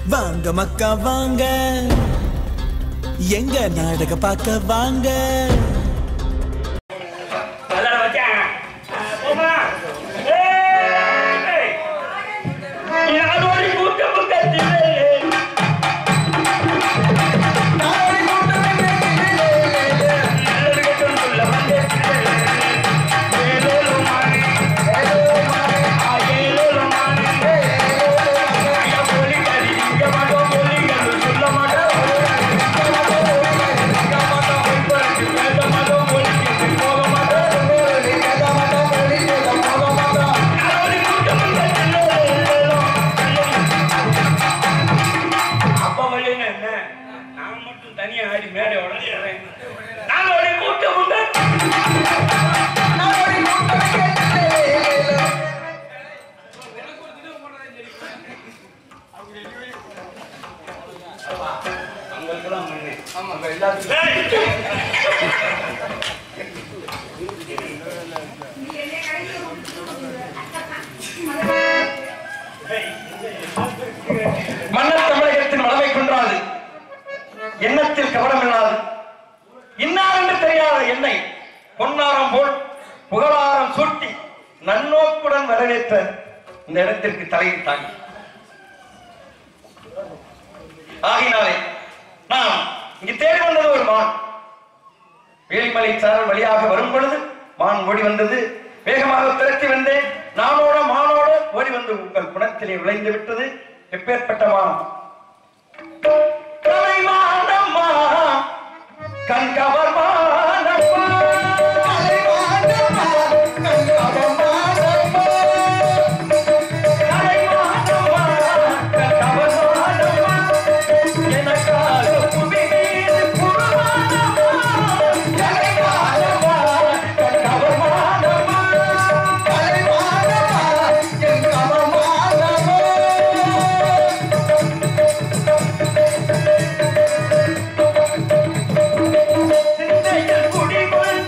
வாங்க மக்கா வாங்க எங்க நாடக பார்க்க வாங்க அதெல்லாம் வச்சாங்க. ஆ, போமா. ஏய்! யாரோடி கூட்டம் பக்கத்திலே? நல்லது கெட்டது சொல்ல வந்தேன். ஏலேலோ மானே, ஏலேலோ மானே, ஆ, ஏலேலோ மானே, ஏலேலோ மானே. ஐயா, போலிக்காரி, இங்க மாட்டோம், போலிக்காரி, சொல்ல மாட்டோம். சொல்ல மாட்டோம், போய் பறிச்சு பேச மாட்டோம், போலிக்கு போக மாட்டோம். யாரோடி கூட்டம் பக்கத்திலே? ஏலேலோ, அப்ப வழின்னு என்ன நான் மட்டும் தனியா ஆடி மேடை உடனே நாங்களுடைய கூட்டம் உண்டு அவங்களுக்கெல்லாம் மண்ணு. ஏய்! மன்னர் தமிழகத்தின் வளமை குன்றாது எண்ணத்தில் கவனமில்லாது இன்னார் என்று தெரியாத என்னை பொன்னாரம் போல் புகழாரம் சூட்டி நன்னோக்குடன் வரவேற்ற இந்த இடத்திற்கு தலையில் தாங்கி ஆகினாலே நாம் இங்கு தேடி வந்தது ஒரு மான் வேலிமலை சாரல் வழியாக வரும் பொழுது மான் ஓடி வந்தது வேகமாக திரட்டி வந்தேன் நானோட மானோட ஓடி வந்து உங்கள் குணத்திலே விளைந்து விட்டது எப்பேற்பட்ட மானம் கலைமானம்மா, கண்கவர் மானம்மா. கலைமானம்மா, கண்கவர் மானம்மா. எனக்காக புவி மீது புறமானம்மா. கலைமானம்மா, கண்கவர் மானம்மா. சிந்தையில் குடிகொண்ட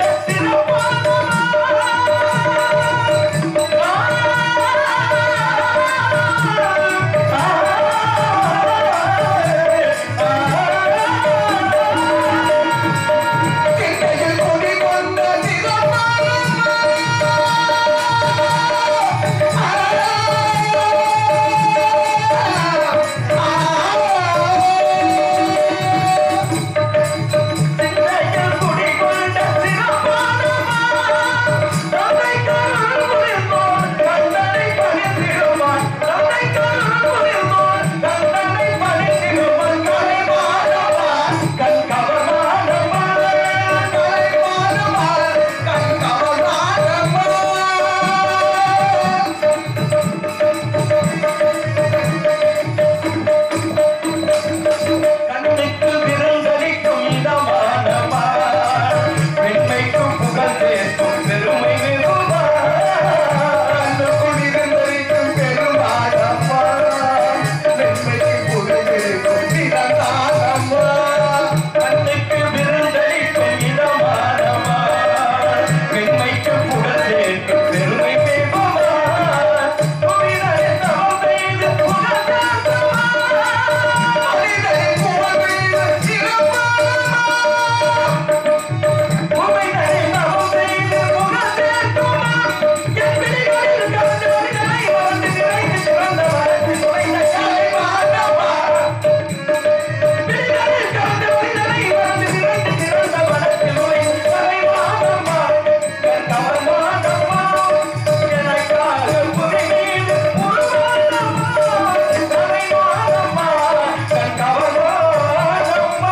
சிந்தையில் குடிகொண்ட சிறப்பானவா, தந்தைக்கால் புரிந்தோன் கந்தனை பணிந்திடுவான். தந்தைக்கால் புரிந்தோன் கந்தனை பணிந்திடுவான். கலைமானவா, கண்கவர்மானவா, கண்ணுக்கு விருந்தளிக்கும் இதமானவா, பெண்மைக்கும் புகழ் சேர்க்கும் பெருமை வெகுவா. கண்ணுக்குள் விருந்தளிக்கும் பெருமானவா, பெண்மைக்கு புகழ் சேர்க்கும் திறனானவா. கண்ணுக்கு விருந்தளிக்கும் இதமானவா, பெண்மைக்கு புகழ் சேர்க்கும் பெருமை வெகுவா. புவிதனை தவம் செய்து புகழ் சேர்த்தவா. உமைதனை தவம் செய்து புகழ் சேர்த்துமா. என் விழிகளில் கலந்து மனிதனை வாழ்ந்து நிறைந்து சிறந்த வரத்து துறைந்த கலைமானவா. விழிகளில் கலந்து மனிதனை வாழ்ந்து நிறைந்து சிறந்த வரத்து துறைந்த கலைமானவா. என் கவர்மானவா. எனக்காக புவி மீது உருவானவா. கலைமானவா. என் கவர்மானவா.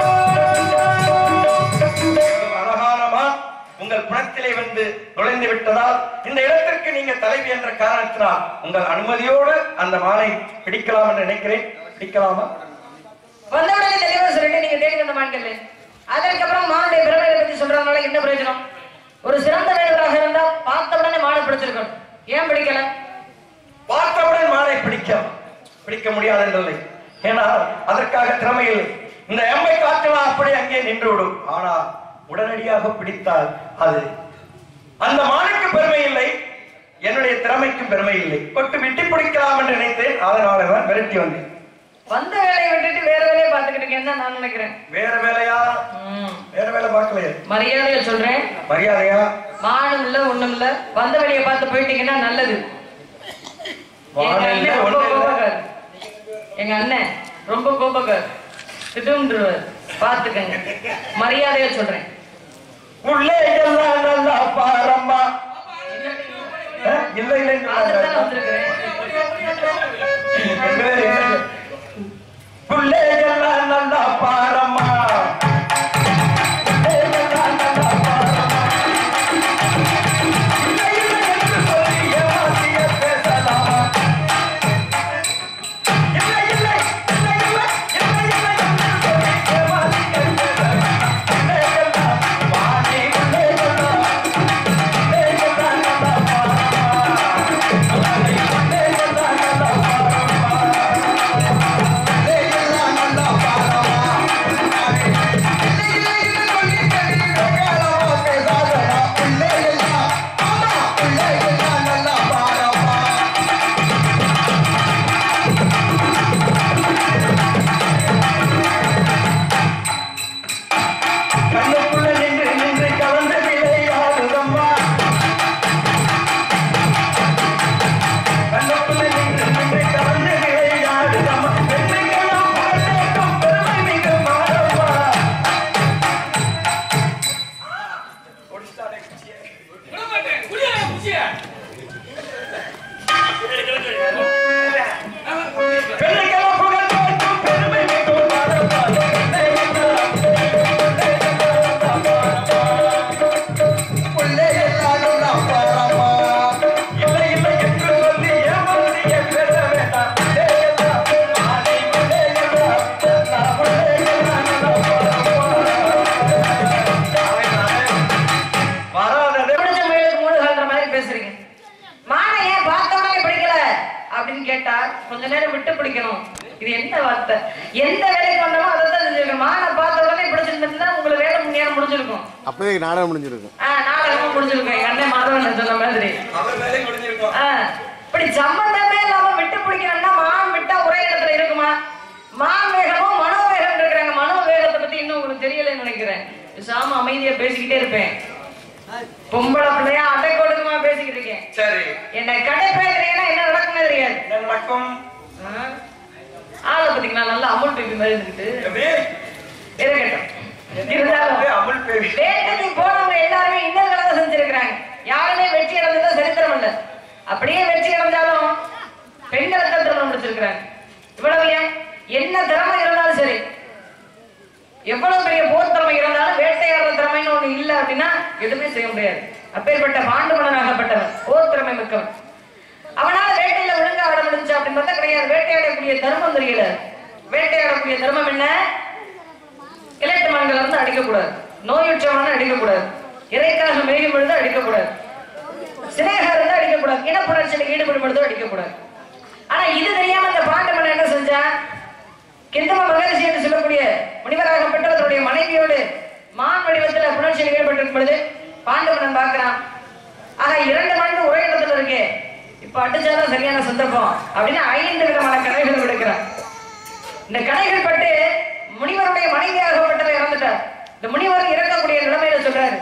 அழகானமா உங்கள் குணத்திலே வந்து நுழைந்து விட்டதால் இந்த இடத்திற்கு நீங்க தலைவி என்ற காரணத்தினால் உங்கள் அனுமதியோடு அந்த மாலை பிடிக்கலாம் என்று நினைக்கிறேன் பிடிக்கலாமா வந்தவுடனே தெளிவா சொல்லிட்டு நீங்க தேடி வந்த மான்கள் அதற்கப்புறம் மானுடைய பெருமையை பத்தி சொல்றதுனால என்ன பிரயோஜனம் ஒரு சிறந்த வேடுவராக இருந்தா பார்த்த உடனே மானை பிடிச்சிருக்கணும் ஏன் பிடிக்கல பார்த்தவுடன் மாலை பிடிக்க பிடிக்க முடியாதென்றில்லை ஏனால் அதற்காக திறமை இல்லை இந்த எம்மை காற்றலாம் அப்படி அங்கே நின்று விடும் ஆனால் உடனடியாக பிடித்தால் அது அந்த மானுக்கு பெருமை இல்லை என்னுடைய திறமைக்கும் பெருமை இல்லை கொட்டு விட்டி பிடிக்கலாம் என்று நினைத்தேன் அதனால தான் விரட்டி வந்தேன் வந்த வேலையை விட்டுட்டு வேற வேலையை பார்த்துக்கிட்டு இருக்கேன்னு தான் நான் நினைக்கிறேன் வேற வேலையா ம். வேற வேலை பார்க்கலையே மரியாதையா சொல்றேன் மரியாதையா மானும் இல்ல ஒண்ணும் இல்ல வந்த வழியை பார்த்து போயிட்டீங்கன்னா நல்லது எங்க வானம் இல்ல, அண்ணன் ரொம்ப ஒண்ணும் இல்ல. கோபக்கார் எங்க அண்ணன் ரொம்ப கோபக்கார் திட்டுன்றுவார் பாத்துக்கங்க மரியாதையா சொல்றேன் உள்ளே எல்லாம் நல்லா பாரம்மா அஹ், இல்ல இல்ல பார்த்துட்டு தான் வந்திருக்கிறேன் உள்ளே எல்லாம் நல்லா பாரம்மா உள்ளே எல்லாம் நல்லா பாரம்மா. இல்லை, இல்லை என்று சொல்லி ஏமாத்திய பேசலாமா? இல்லை, இல்லை, இல்லை, இல்லை, இல்லை, இல்லை என்று சொல்லி ஏமாத்திய பேசலாமா? உள்ளே எல்லாம் வாணி, உள்ளே எல்லாம், உள்ளே எல்லாம் நல்லா பாரம்மா. உள்ளே எல்லாம் நல்லா பாரம்மா. கண்ணுக்குள்ள நின்று நின்று கலந்து விளையாடுதம்மா கண்ணுக்குள்ள நின்று நின்று கலந்து விளையாடுதம்மா பெண்ணுக்கெல்லாம் புகழ்ந்தேக்கும் பெருமை மிகு மாறம்மா பெண்ணுக்கெல்லாம் புகழ்ந்தேக்கும் பெருமை மிகு மாறம்மா இல்லை இல்லை என்று சொல்லி ஏமாற்றிய பேச வேண்டாம் உள்ளே எல்லாம் ஆனை உள்ளே எல்லாம் எல்லாம் உள்ளே எல்லாம் வராததே பிடிச்ச முயலுக்கு மூணு கால்ற மாதிரி பேசுறீங்க மானை ஏன் பார்த்த உடனே பிடிக்கல அப்படின்னு கேட்டா கொஞ்ச நேரம் விட்டு பிடிக்கணும் இது என்ன வார்த்தை எந்த வேலைக்கு வந்தாலும் அதை தான் செஞ்சிருக்கணும் மானை பார்த்த உடனே பிடிச்சிருந்தா உங்களுக்கு வேலை நேரம் முடிஞ்சிருக்கும் அப்போதைக்கு நாடகம் முடிஞ்சிருக்கும் ஆஹ் நாடகமும் முடிஞ்சிருக்கும் எங்க அண்ணன் மாதவன் சொன்ன மாதிரி அவர் வேலை முடிஞ்சிருக்கும் ஆஹ் இப்படி சம்பந்தமே இல்லாம விட்டு பிடிக்கணும்னா மான் விட்டா ஒரே இடத்துல இருக்குமா மான் வேகமும் மனோவேகம் இருக்கிறாங்க மனோவேகத்தை பத்தி இன்னும் உங்களுக்கு தெரியலன்னு நினைக்கிறேன் சாம அமைதியா பேசிக்கிட்டே இருப்பேன் பொம்பளை பிள்ளையா அடை கொடுக்குமா பேசிக்கிட்டு இருக்கேன் சரி என்னை கடை பேசுறீங்கன்னா என்ன நடக்குமே தெரியாது என்ன நடக்கும் ஆ? ஆளை பத்திங்களா நல்லா அமுல் பேபி மாதிரி இருந்துட்டு எப்படி? இருக்கட்டும் இருந்தாலும் அப்படியே அமுல் பேபி வேட்டைக்கு போனவங்க எல்லாருமே இன்னல்களை தான் செஞ்சிருக்கிறாங்க யாருமே வெற்றி அடைஞ்சதா சரித்திரம் இல்ல அப்படியே வெற்றி அடைஞ்சாலும் பெண்களை தான் திருமணம் முடிச்சிருக்கிறாங்க இவ்வளவு ஏன் என்ன திறமை இருந்தாலும் சரி எவ்வளவு பெரிய போர் திறமை இருந்தாலும் வேட்டையாடுற திறமைன்னு ஒண்ணு இல்ல அப்படின்னா எதுவுமே செய்ய முடியாது அப்பேற்பட்ட பாண்டுமணனாகப்பட்டவன் போர் திறமை மிக்கவன் அவனால வேட்டையில ஒழுங்கா ஆட முடிஞ்சு அப்படின்னு பார்த்தா கிடையாது வேட்டையாடக்கூடிய தர்மம் தெரியல வேட்டையாடக்கூடிய தர்மம் என்ன இளைட்டு மண்கள் இருந்து அடிக்கக்கூடாது நோயுற்றவன அடிக்கக்கூடாது இறைக்காக மேயும் பொழுது அடிக்கக்கூடாது சிநேகம் இருந்து அடிக்கக்கூடாது இனப்புணர்ச்சியில் ஈடுபடும் பொழுது அடிக்கக்கூடாது ஆனா இது தெரியாம இந்த பாண்டவன் என்ன செஞ்சான் கிந்தம மகரிஷி என்று சொல்லக்கூடிய முனிவராகப்பட்ட தன்னுடைய மனைவியோடு மான் வடிவத்துல புணர்ச்சியில் ஈடுபட்டிருக்கும் பொழுது பாண்டவன் பார்க்கிறான் ஆக இரண்டு மணி ஒரே இடத்துல இருக்கு இப்ப அடிச்சாதான் சரியான சந்தர்ப்பம் அப்படின்னு ஐந்து விதமான கதைகள் விடுக்கிறான் இந்த கடைகள் பட்டு முனிவருடைய மனைவியாகப்பட்டவர் இறந்துட்டார் இந்த முனிவர் இறக்கக்கூடிய நிலைமையில சொல்றாரு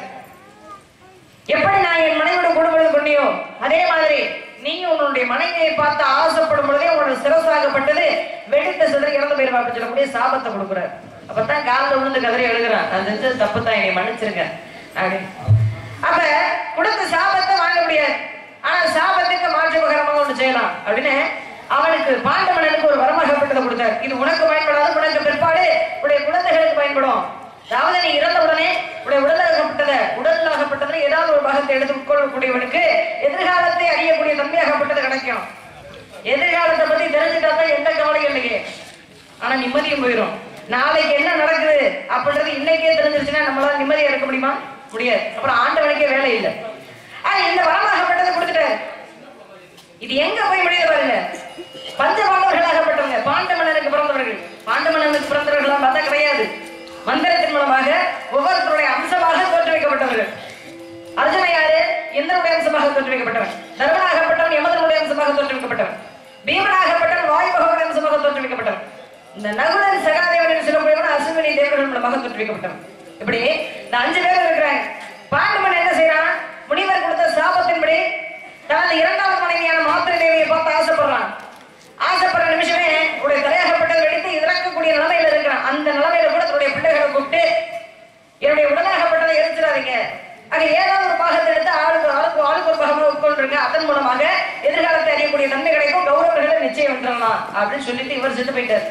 எப்படி நான் என் மனைவியோட குடும்பத்தை பண்ணியோ அதே மாதிரி நீயும் உன்னுடைய மனைவியை பார்த்து ஆசைப்படும் பொழுதே உன்னோட சிரசாகப்பட்டது வெடித்த சிதறி இறந்து போயிருவா அப்படின்னு சொல்லக்கூடிய சாபத்தை கொடுக்குறாரு அப்பதான் காலில் விழுந்து கதறி எழுதுறான் அது செஞ்சது தப்பு தான் என்னை மன்னிச்சிருங்க அப்படின்னு அப்ப கொடுத்த சாபத்தை வாங்க முடியாது ஆனா சாபத்துக்கு மாற்றுபகரமாக ஒண்ணு செய்யலாம் அப்படின்னு அவனுக்கு பாண்டவனுக்கு ஒரு வரமாகப்பட்டதை கொடுத்தார் இது உனக்கு பயன்படாது உனக்கு பிற்பாடு உடைய குழந்தைகளுக்கு பயன்படும் அதாவது நீ இறந்த உடனே உடைய உடலாகப்பட்டதை உடலாகப்பட்டதுல ஏதாவது ஒரு பாகத்தை எடுத்து உட்கொள்ளக்கூடியவனுக்கு எதிர்காலத்தை அறியக்கூடிய தன்மையாகப்பட்டது கிடைக்கும் எதிர்காலத்தை பத்தி தெரிஞ்சுட்டா தான் எந்த கவலையும் இல்லையே ஆனா நிம்மதியும் போயிடும் நாளைக்கு என்ன நடக்குது அப்படின்றது இன்னைக்கே தெரிஞ்சிருச்சுன்னா நம்மளால நிம்மதியா இருக்க முடியுமா முடியாது அப்புறம் ஆண்டவனுக்கே வேலை இல்லை ஆனா இந்த வரமாகப்பட்டதை கொடுத்துட்டாரு இது எங்க போய் முடியுது பாருங்க பஞ்ச பாண்டவர்களாகப்பட்டவங்க பாண்ட மன்னனுக்கு பிறந்தவர்கள் பாண்ட மன்னனுக்கு பிறந்தவர்களா பார்த்தா கிடையாது மந்திரத்தின் மூலமாக ஒவ்வொருத்தருடைய அம்சமாக தோற்றுவிக்கப்பட்டவர்கள் அர்ஜுன யாரு இந்திரனுடைய அம்சமாக தோற்றுவிக்கப்பட்டவன் தர்மனாகப்பட்டவன் யமதனுடைய அம்சமாக தோற்றுவிக்கப்பட்டவன் பீமனாகப்பட்டவன் வாயு பகவானுடைய அம்சமாக தோற்றுவிக்கப்பட்டவன் இந்த நகுலன் சகாதேவன் என்று சொல்லக்கூடியவன் அசுவினி தேவர்கள் மூலமாக தோற்றுவிக்கப்பட்டவன் இப்படி இந்த அஞ்சு பேர் இருக்கிறாங்க பாண்டுமன் என்ன செய்யறான் முனிவர் கொடுத்த சாபத்தின்படி தனது இரண்டாவது மனைவியான மாத்திரை தேவியை பார்த்து ஆசைப்படுறான் ஆசைப்படுற நிமிஷமே உடைய தலையாகப்பட்டது வெடித்து இறக்கக்கூடிய நிலைமையில இருக்கிறான் அந்த நிலைமையில கூட தன்னுடைய பிள்ளைகளை கூப்பிட்டு என்னுடைய உடலாகப்பட்டதை எரிச்சிடாதீங்க ஆக ஏதாவது ஒரு பாகத்தை எடுத்து ஆளுக்கு ஆளுக்கு ஆளுக்கு ஒரு பாகமாக உட்கொண்டிருங்க அதன் மூலமாக எதிர்காலத்தை அறியக்கூடிய தன்மை கிடைக்கும் கௌரவர்களை நிச்சயம் வென்றலாம் அப்படின்னு சொல்லிட்டு இவர் செத்து போயிட்டார்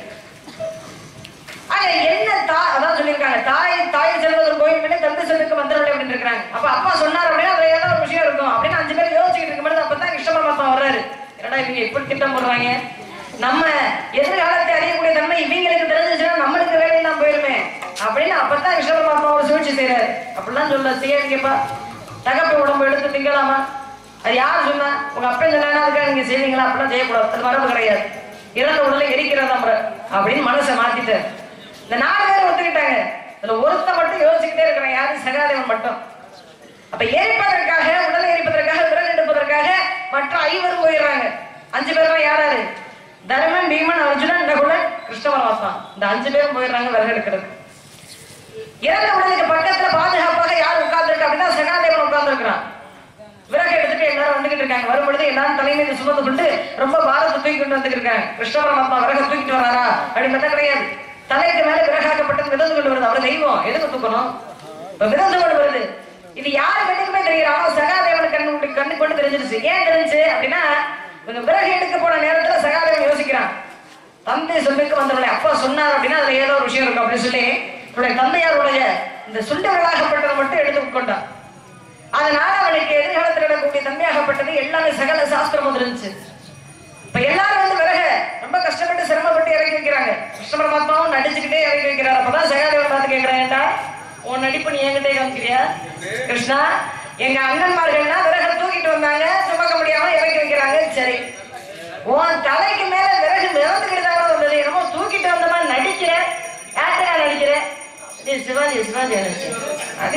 ஆக என்ன தா அதான் சொல்லியிருக்காங்க தாய் தாய் செல்வதற்கு கோயில் மேலே தந்தை செல்வதற்கு மந்திரம் அப்படின்னு இருக்காங்க அப்ப அப்பா சொன்னார் அப்படின்னா அதுல ஏதாவது ஒரு விஷயம் இருக்கும் அப்படின்னு அஞ்சு பேர் யோசிச்சுட்டு இருக்கும்போது அப்பதான் கிருஷ்ண பரமாத்மா வர்றாரு என்னடா இவங்க எப்படி திட்டம் போடுறாங்க நம்ம எதிர்காலத்தை அறியக்கூடிய தன்மை இவங்களுக்கு தெரிஞ்சிச்சுன்னா நம்மளுக்கு வேலையெல்லாம் போயிருமே அப்படின்னு அப்பதான் கிருஷ்ண பரமாத்மா ஒரு சூழ்ச்சி செய்யறாரு அப்படிலாம் சொல்ல செய்யாதீங்கப்பா தகப்ப உடம்பு எடுத்து திங்கலாமா அது யார் சொன்னா உங்க அப்பா சொன்னா அதுக்காக நீங்க செய்வீங்களா அப்படிலாம் செய்யக்கூடாது அது மரபு கிடையாது இறந்த உடலை எரிக்கிறதா முறை அப்படின்னு மனசை மாத்திட்டாரு இந்த நாலு பேர் ஒத்துக்கிட்டாங்க இதுல ஒருத்த மட்டும் யோசிச்சுக்கிட்டே இருக்கிறான் யாரு சகாதேவன் மட்டும் அப்ப எரிப்பதற்காக உடலை எரிப்பதற்காக விரல் எடுப்பதற்காக மற்ற ஐவரும் போயிடுறாங்க அஞ்சு பேர் தான் யாராரு தர்மன் பீமன் அர்ஜுனன் நகுலன் கிருஷ்ண பரமாத்மா இந்த அஞ்சு பேரும் போயிடுறாங்க விறகு எடுக்கிறது இறந்த உடலுக்கு பக்கத்துல பாதுகாப்பாக யார் உட்கார்ந்துருக்கு அப்படின்னா சகாதேவன் உட்கார்ந்துருக்கிறான் விறகு எடுத்துட்டு எல்லாரும் வந்துகிட்டு இருக்காங்க வரும் பொழுது எல்லாரும் தலைமையில சுமந்து கொண்டு ரொம்ப பாரத்தை தூக்கி கொண்டு வந்துட்டு இருக்காங்க கிருஷ்ண பரமாத்மா விறகு தூக்கிட்டு வராரா அப்படின்னு பார்த்தா கிடையாது தலைக்கு மேல விறகாக்கப்பட்டது மிதந்து கொண்டு வருது அவர் தெய்வம் எதுக்கு தூக்கணும் இப்ப மிதந்து கொண்டு வருது இது யாரு கண்ணுக்குமே தெரியல ஆனா சகாதேவன் கண்ணு கண்ணு கொண்டு தெரிஞ்சிருச்சு ஏன் தெரிஞ்சு அப்படின்னா இவங்க விறகு எடுக்க போன நேரத்துல சகாதேவன் யோசிக்கிறான் தந்தை சொல்லுக்கு வந்தவளை அப்பா சொன்னார் அப்படின்னா அதுல ஏதோ ஒரு விஷயம் இருக்கும் அப்படின்னு சொல்லி இவருடைய தந்தையாருடைய இந்த சுண்ட விழாகப்பட்டதை மட்டும் எடுத்து உட்கொண்டான் அதனால அவனுக்கு எதிர்காலத்தில் நடக்கக்கூடிய தன்மையாகப்பட்டது எல்லாமே சகல சாஸ்திரமும் இருந்துச்சு இப்ப எல்லாரும் வந்து விறக ரொம்ப கஷ்டப்பட்டு சிரமப்பட்டு இறக்கி வைக்கிறாங்க கிருஷ்ண பரமாத்மாவும் நடிச்சுக்கிட்டே இறக்கி வைக்கிறார் அப்பதான் சகாதேவன் பார்த்து கேட்கிறாங்கடா உன் நடிப்பு நீ என்கிட்டே காமிக்கிறியா கிருஷ்ணா எங்க அண்ணன்மார்கள்னா விறக தூக்கிட்டு வந்தாங்க சுமக்க முடியாம இறக்கி வைக்கிறாங்க சரி உன் தலைக்கு மேல விறகு மிதந்துக்கிட்டு தான் வந்தது என்னமோ தூக்கிட்டு வந்த மாதிரி நடிக்கிற யார்கிட்ட நான் நடிக்கிறேன் டேய் சிவாஜி சிவாஜி நினைச்சு அடி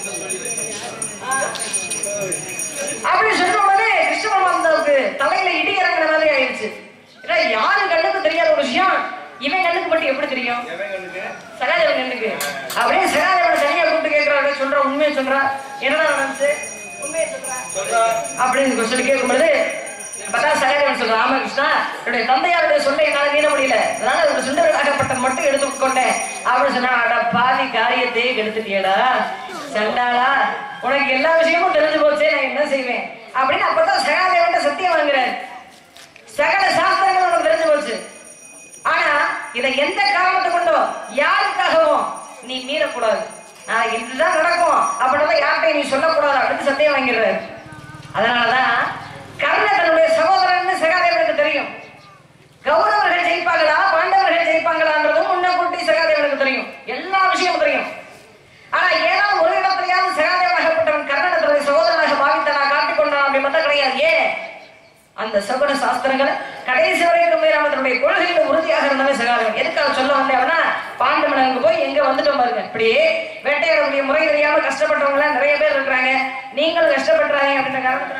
அப்படி சொன்ன உடனே கிருஷ்ண பரமாத்மாவுக்கு தலையில இடி இறங்குற மாதிரி ஆயிடுச்சு ஏன்னா யாரு கண்ணுக்கு தெரியாத ஒரு விஷயம் இவன் கண்ணுக்கு மட்டும் எப்படி தெரியும் சகாதேவன் கண்ணுக்கு அப்படியே சகாதேவனை தனியா கூப்பிட்டு கேட்கிறாரு சொல்ற உண்மையை சொல்றா என்னடா நடந்துச்சு உண்மையை சொல்றா அப்படின்னு சொல்லி கேட்கும்போது பார்த்தா சகாதேவன் சொல்ற ராமகிருஷ்ணா என்னுடைய தந்தையாருடைய சொல்லை என்னால மீற முடியல அதனால ஒரு சுண்டராகப்பட்ட மட்டும் எடுத்துக்கொண்டேன் அப்படின்னு சொன்னா அட பாதி காரியத்தையே கெடுத்துட்டியடா சண்டாளா உனக்கு எல்லா விஷயமும் தெரிஞ்சு போச்சே நான் என்ன செய்வேன் அப்படின்னு அப்பதான் சகாதேவன் சத்தியம் வாங்குறாரு சகல சாஸ்திரங்கள் உனக்கு தெரிஞ்சு போச்சு ஆனா இதை எந்த காரணத்தை கொண்டோ யாருக்காகவும் நீ மீறக்கூடாது நான் இதுதான் நடக்கும் அப்படின்னா யார்கிட்டையும் நீ சொல்லக்கூடாது அப்படின்னு சத்தியம் வாங்கிடுறாரு அதனாலதான் கர்ண தன்னுடைய சகோதரன் சகாதேவனுக்கு தெரியும் கௌரவர்கள் ஜெயிப்பாங்களா பாண்டவர்கள் ஜெயிப்பாங்களான்றதும் முன்ன கூட்டி சகாதேவனுக்கு தெரியும் எல்லா விஷயமும் தெரியும் ஆனா ஏதாவது ஒரு இடத்துலயாவது சகாதேவனாகப்பட்டவன் கர்ணனை தன்னுடைய சகோதரனாக பாவித்தனா காட்டிக் கொண்டான் அப்படி பார்த்தா கிடையாது ஏன் அந்த சகுன சாஸ்திரங்களை கடைசி வரைக்கும் மீறாம தன்னுடைய கொள்கையில உறுதியாக இருந்தவே சகாதேவன் எதுக்காக சொல்ல வந்தேன் அப்படின்னா பாண்டவன் அங்க போய் எங்க வந்துட்டோம் பாருங்க இப்படி வேட்டையாடக்கூடிய முறை தெரியாம கஷ்டப்பட்டவங்க எல்லாம் நிறைய பேர் இருக்கிறாங்க நீங்களும் கஷ்டப்படுறாங்க அப்படின்ற காரணத்தினால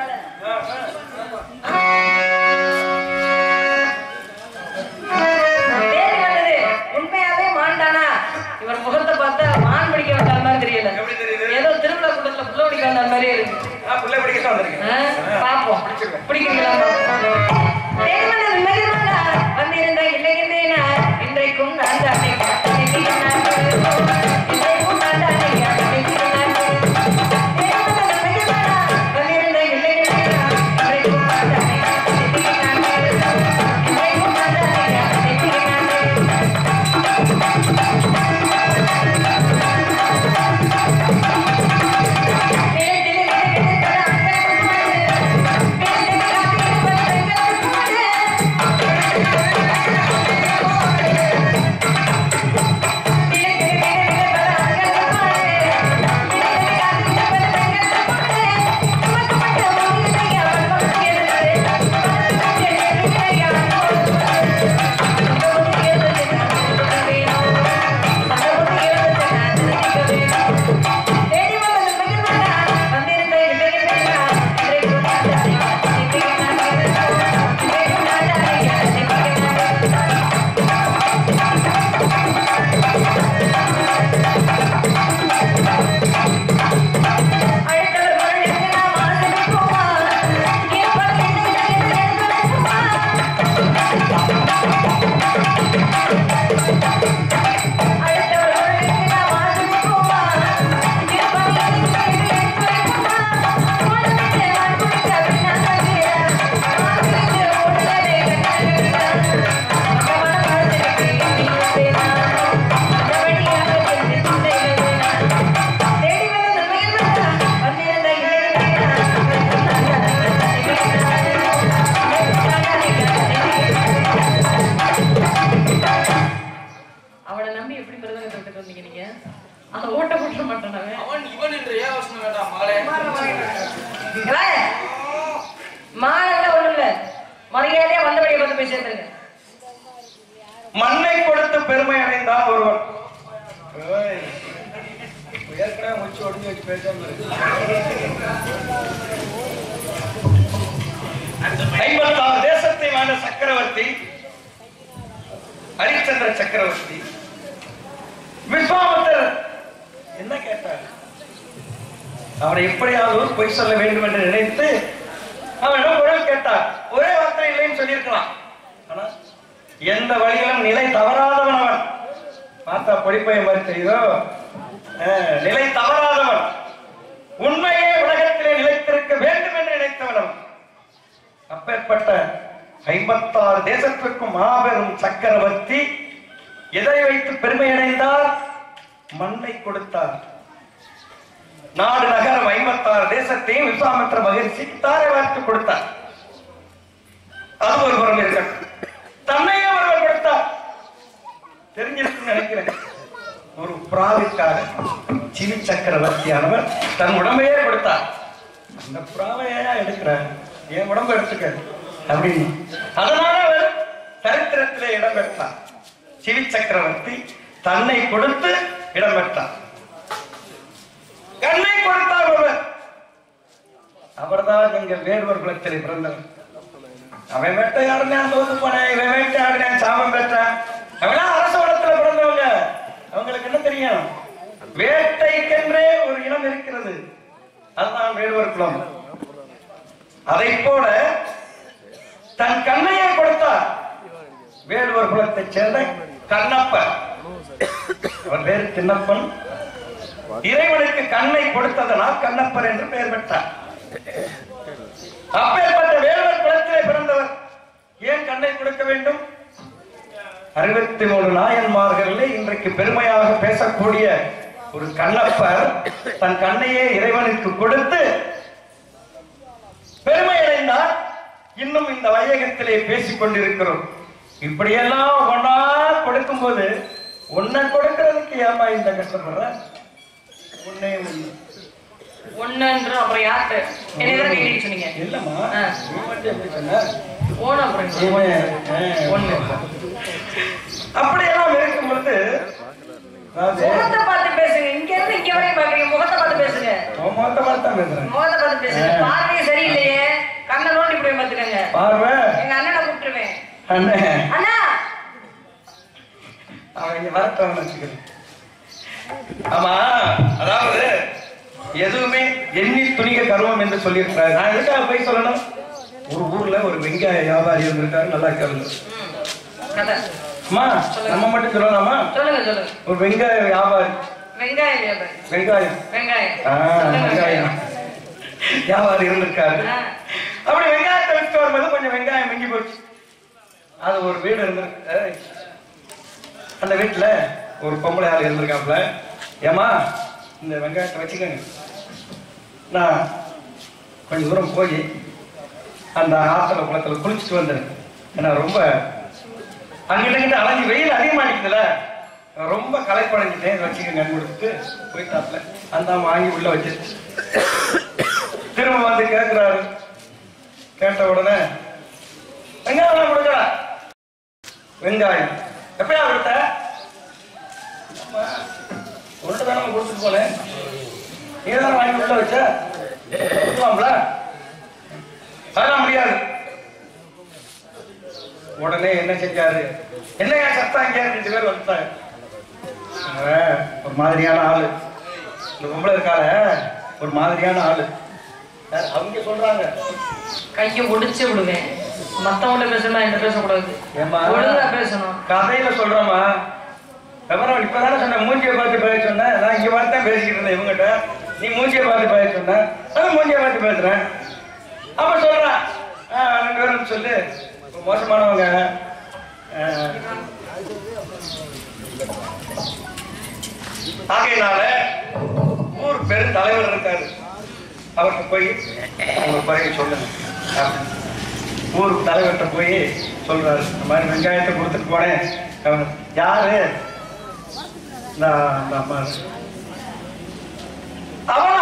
தேடி வந்தது உண்மையாவே மாண்டானா இவர் முகத்தை பார்த்தா மான் பிடிக்க வந்தார் மாதிரி தெரியல எப்படி தெரியுது? ஏதோ திருவிழா கூட்டத்துல புள்ள பிடிக்க வந்தார் மாதிரியே இருக்கு நான் பிள்ளை படிக்கத்தான் வந்திருக்கேன் ஆ, பாப்போம் பிடிக்கிறீங்களா பாப்போம். தேவனது மகிழ்வானா வந்திருந்த இல்லைகின்றேனா இன்றைக்கும் நான் தானே இன்றைக்கும் நான் இன்றைக்கும் நான் தானே இன்றைக்கும் நான் தேவனது மகிழ்வானா வந்திருந்த இல்லைகின்றேனா இன்றைக்கும் நான் தானே இன்றைக்கும் நான் இன்றைக்கும் நான் தானே இன்றைக்கும் நான் Yeah. போய் சேர்த்துருங்க மண்ணை கொடுத்து பெருமை அடைந்தான் ஒருவன் ஏய், ஏற்கனவே முச்சு ஒடிஞ்சு வச்சு பேசாம இரு. ஐம்பத்தாறு தேசத்தை வாழ்ந்த சக்கரவர்த்தி ஹரிச்சந்திர சக்கரவர்த்தி விஸ்வாமித்தர் என்ன கேட்டார் அவரை எப்படியாவது பொய் சொல்ல வேண்டும் என்று நினைத்து அவனிடம் குரல் கேட்டார் ஒரே வார்த்தை இல்லைன்னு சொல்லியிருக்கலாம் ஆனா எந்த வழியிலும் நிலை தவறாதவன் அவன் பார்த்தா பொடிப்பைய மாதிரி தெரியுதோ அஹ், நிலை தவறாதவன் உண்மையே உலகத்திலே நிலைத்திருக்க வேண்டும் என்று நினைத்தவன் அவன் அப்பேற்பட்ட ஐம்பத்தாறு தேசத்திற்கும் மாபெரும் சக்கரவர்த்தி எதை வைத்து பெருமை அடைந்தார் மண்ணை கொடுத்தார் நாடு நகரம் ஐம்பத்தாறு தேசத்தையும் விஸ்வாமித்திர மகிழ்ச்சி தாரை வார்த்து கொடுத்தார் அது ஒரு புறம் இருக்கட்டும் தன்னையே ஒருவர் கொடுத்தார் தெரிஞ்சிருக்குன்னு நினைக்கிறேன் ஒரு புறாவிற்காக சிவி சக்கரவர்த்தியானவர் தன் உடம்பையே கொடுத்தார் அந்த புறாவையா எடுக்கிறேன் என் உடம்பு எடுத்துக்க அப்படின்னு அதனால அவர் சரித்திரத்திலே இடம் பெற்றார் சிவி சக்கரவர்த்தி தன்னை கொடுத்து இடம் பெற்றார் கண்ணை கொடுத்தார் ஒருவர் அவர்தான் எங்கள் வேடுவர் குலத்திலே பிறந்தவர் அவன் வேட்டையாடினான் தோத்து போனேன் இவன் வேட்டையாடினான் சாபம் பெற்றான் அவெல்லாம் அரச வளத்துல பிறந்தவங்க அவங்களுக்கு என்ன தெரியும் வேட்டைக்கென்றே ஒரு இனம் இருக்கிறது அதுதான் வேடுவர் குலம் அதை போல தன் கண்ணையை கொடுத்தார் வேடுவர் குலத்தைச் சேர்ந்த கண்ணப்பன் அவர் பேரு சின்னப்பன் இறைவனுக்கு கண்ணை கொடுத்ததனால் கண்ணப்பர் என்று பெயர் பெற்றார் அப்பேற்பட்ட வேடுவர் குலத்திலே பிறந்தவர் ஏன் கண்ணை கொடுக்க வேண்டும் அறுபத்தி மூணு நாயன்மார்களில் இன்றைக்கு பெருமையாக பேசக்கூடிய ஒரு கண்ணப்பர் தன் கண்ணையே இறைவனுக்கு கொடுத்து பெருமை அடைந்தார் இன்னும் இந்த வையகத்திலே பேசிக் கொண்டிருக்கிறோம் இப்படியெல்லாம் ஒன்னா கொடுக்கும் போது உன்னை கொடுக்கிறதுக்கு ஏமா இந்த கஷ்டப்படுற உன்னே ஒண்ணு ஒண்ணுன்ற அப்புறம் யார்கிட்ட என்ன வேற கேட்டு சொன்னீங்க இல்லம்மா ஆ. நீ மட்டும் எப்படி சொன்ன ஓன அப்புறம் இவன், ஆ, ஒண்ணு அப்படியெல்லாம் இருக்கும் பொழுது அதாவது, முகத்தை பார்த்து பேசுங்க இங்க இருந்து இங்க வரைக்கும் பாக்குறீங்க முகத்தை பார்த்து பேசுங்க உன் முகத்தை பார்த்து தான் பேசுறேன் முகத்தை பார்த்து பேசுங்க ஆ. பார்வையே சரியில்லையே கண்ணை நோண்டி போய் பார்த்துக்கங்க பார்வை எங்க அண்ணனை கூப்பிட்டுருவேன் அண்ணன் அண்ணா அவன் இங்க வரட்டவன் வச்சுக்கிறேன் ஆமா அதாவது எதுவுமே எண்ணி துணிக கருவம் என்று சொல்லியிருக்கிறார் நான் எதுக்காக போய் சொல்லணும் ஒரு ஊர்ல ஒரு வெங்காய வியாபாரி இருந்திருக்காரு நல்லா கேளுங்க ம். கதை அம்மா நம்ம மட்டும் சொல்லலாமா சொல்லுங்க சொல்லுங்க ஒரு வெங்காய வியாபாரி வெங்காயம் வியாபாரி வெங்காயம் வெங்காயம் ஆ, சொல்லுங்க வெங்காயம் வியாபாரி இருந்திருக்காரு ஆ. அப்படி வெங்காயத்தை விட்டு வரும்போது கொஞ்சம் வெங்காயம் மிஞ்சி போச்சு அது ஒரு வீடு இருந்திருக்கு ஏய், அந்த வீட்டுல ஒரு பொம்பளை ஆள் இருந்திருக்காப்புல ஏமா இந்த வெங்காயத்தை வச்சுக்கோங்க நான் கொஞ்சம் தூரம் போய் அந்த ஆத்துல குளத்துல குளிச்சுட்டு வந்தேன் ஏன்னா ரொம்ப அங்கிட்ட கிட்ட அலைஞ்சு வெயில் அதிகமாகிக்குதுல ரொம்ப களைப்படைஞ்சிட்டேன் இதை வச்சுக்கோங்க கொடுத்துட்டு போயிட்டாப்ல அந்த அம்மா வாங்கி உள்ள வச்சிருச்சு திரும்ப வந்து கேட்கிறாரு கேட்ட உடனே வெங்காயம் கொடுக்கல வெங்காயம் எப்பயா கொடுத்த ஆமா, உன்கிட்ட தானே கொடுத்துட்டு போனேன் நீ தானே வாங்கி உள்ள வச்ச கொடுக்கலாம்ல அதெல்லாம் முடியாது உடனே என்ன செஞ்சாரு என்னையா சத்தாங்க ரெண்டு பேர் வந்துட்டாங்க அவன் ஒரு மாதிரியான ஆளு இந்த பொம்பளை இருக்கால ஒரு மாதிரியான ஆளு யார்? அவங்க சொல்றாங்க கையை ஒடிச்சு விடுவேன் மத்தவங்கள பேசணும் என்ன பேசக்கூடாது ஏம்மா? ஒழுங்கா பேசணும் கதையில சொல்றோமா விவரம் இப்பதானே சொன்ன மூஞ்சியை பார்த்து பேச சொன்ன நான் இங்க பார்த்து தான் பேசிக்கிட்டு இருந்தேன் இவங்ககிட்ட நீ மூஞ்சியை பார்த்து பேச சொன்ன அதான் மூஞ்சியை பார்த்து பேசுறேன் அப்ப சொல்றேன் ஆ, ரெண்டு பேரும் சொல்லு மோசமானவங்க ஆ. ஆகையினால ஊர் பெரும் தலைவர் இருக்காரு அவருக்கு போய் உங்க குறைய சொல்லுங்க அப்படின்னு. ஊர் தலைவர்கிட்ட போய் சொல்றாரு இந்த மாதிரி வெங்காயத்தை கொடுத்துட்டு போனேன் அவன், யாரு நான் அந்த அம்மா அவனா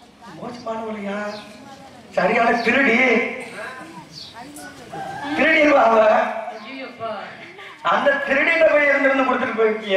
மோசமானவளையா சரியான திருடி திருடி அந்த திருடிட்ட போய் இருந்திருந்து கொடுத்துட்டு போயிருக்கீங்க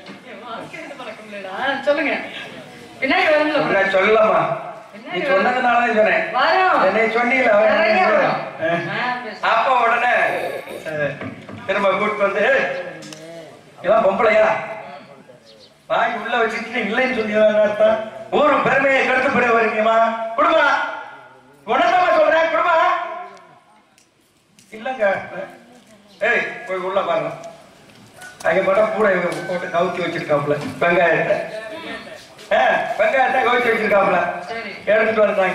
ஆ, சொல்லுங்க பின்னாடி வருங்களா நான் சொல்லலாமா நீ சொன்னதுனாலதான் சொன்னேன் வரும் என்னை சொன்னீல நிறைய வரும். ஆ, பேசு. அப்ப உடனே அஹ், திரும்ப கூட்டு வந்து "ஏய், இதெல்லாம் பொம்பளையா வாங்கி உள்ள வச்சுட்டு இல்லைன்னு சொன்னீங்க அர்த்தம் ஊரு பெருமையை கெடுத்து போட வரீங்கம்மா குடுமா உனதாம சொல்றேன் குடுமா இல்லங்க ஏய் போய் உள்ள பாருங்க அங்க போட்டா பூடை போட்டு கவுத்தி வச்சிருக்காப்புல வெங்காயத்தை ஆ, வெங்காயத்தை கவுத்தி வச்சிருக்காப்புல சரி. எடுத்துட்டு வந்தாங்க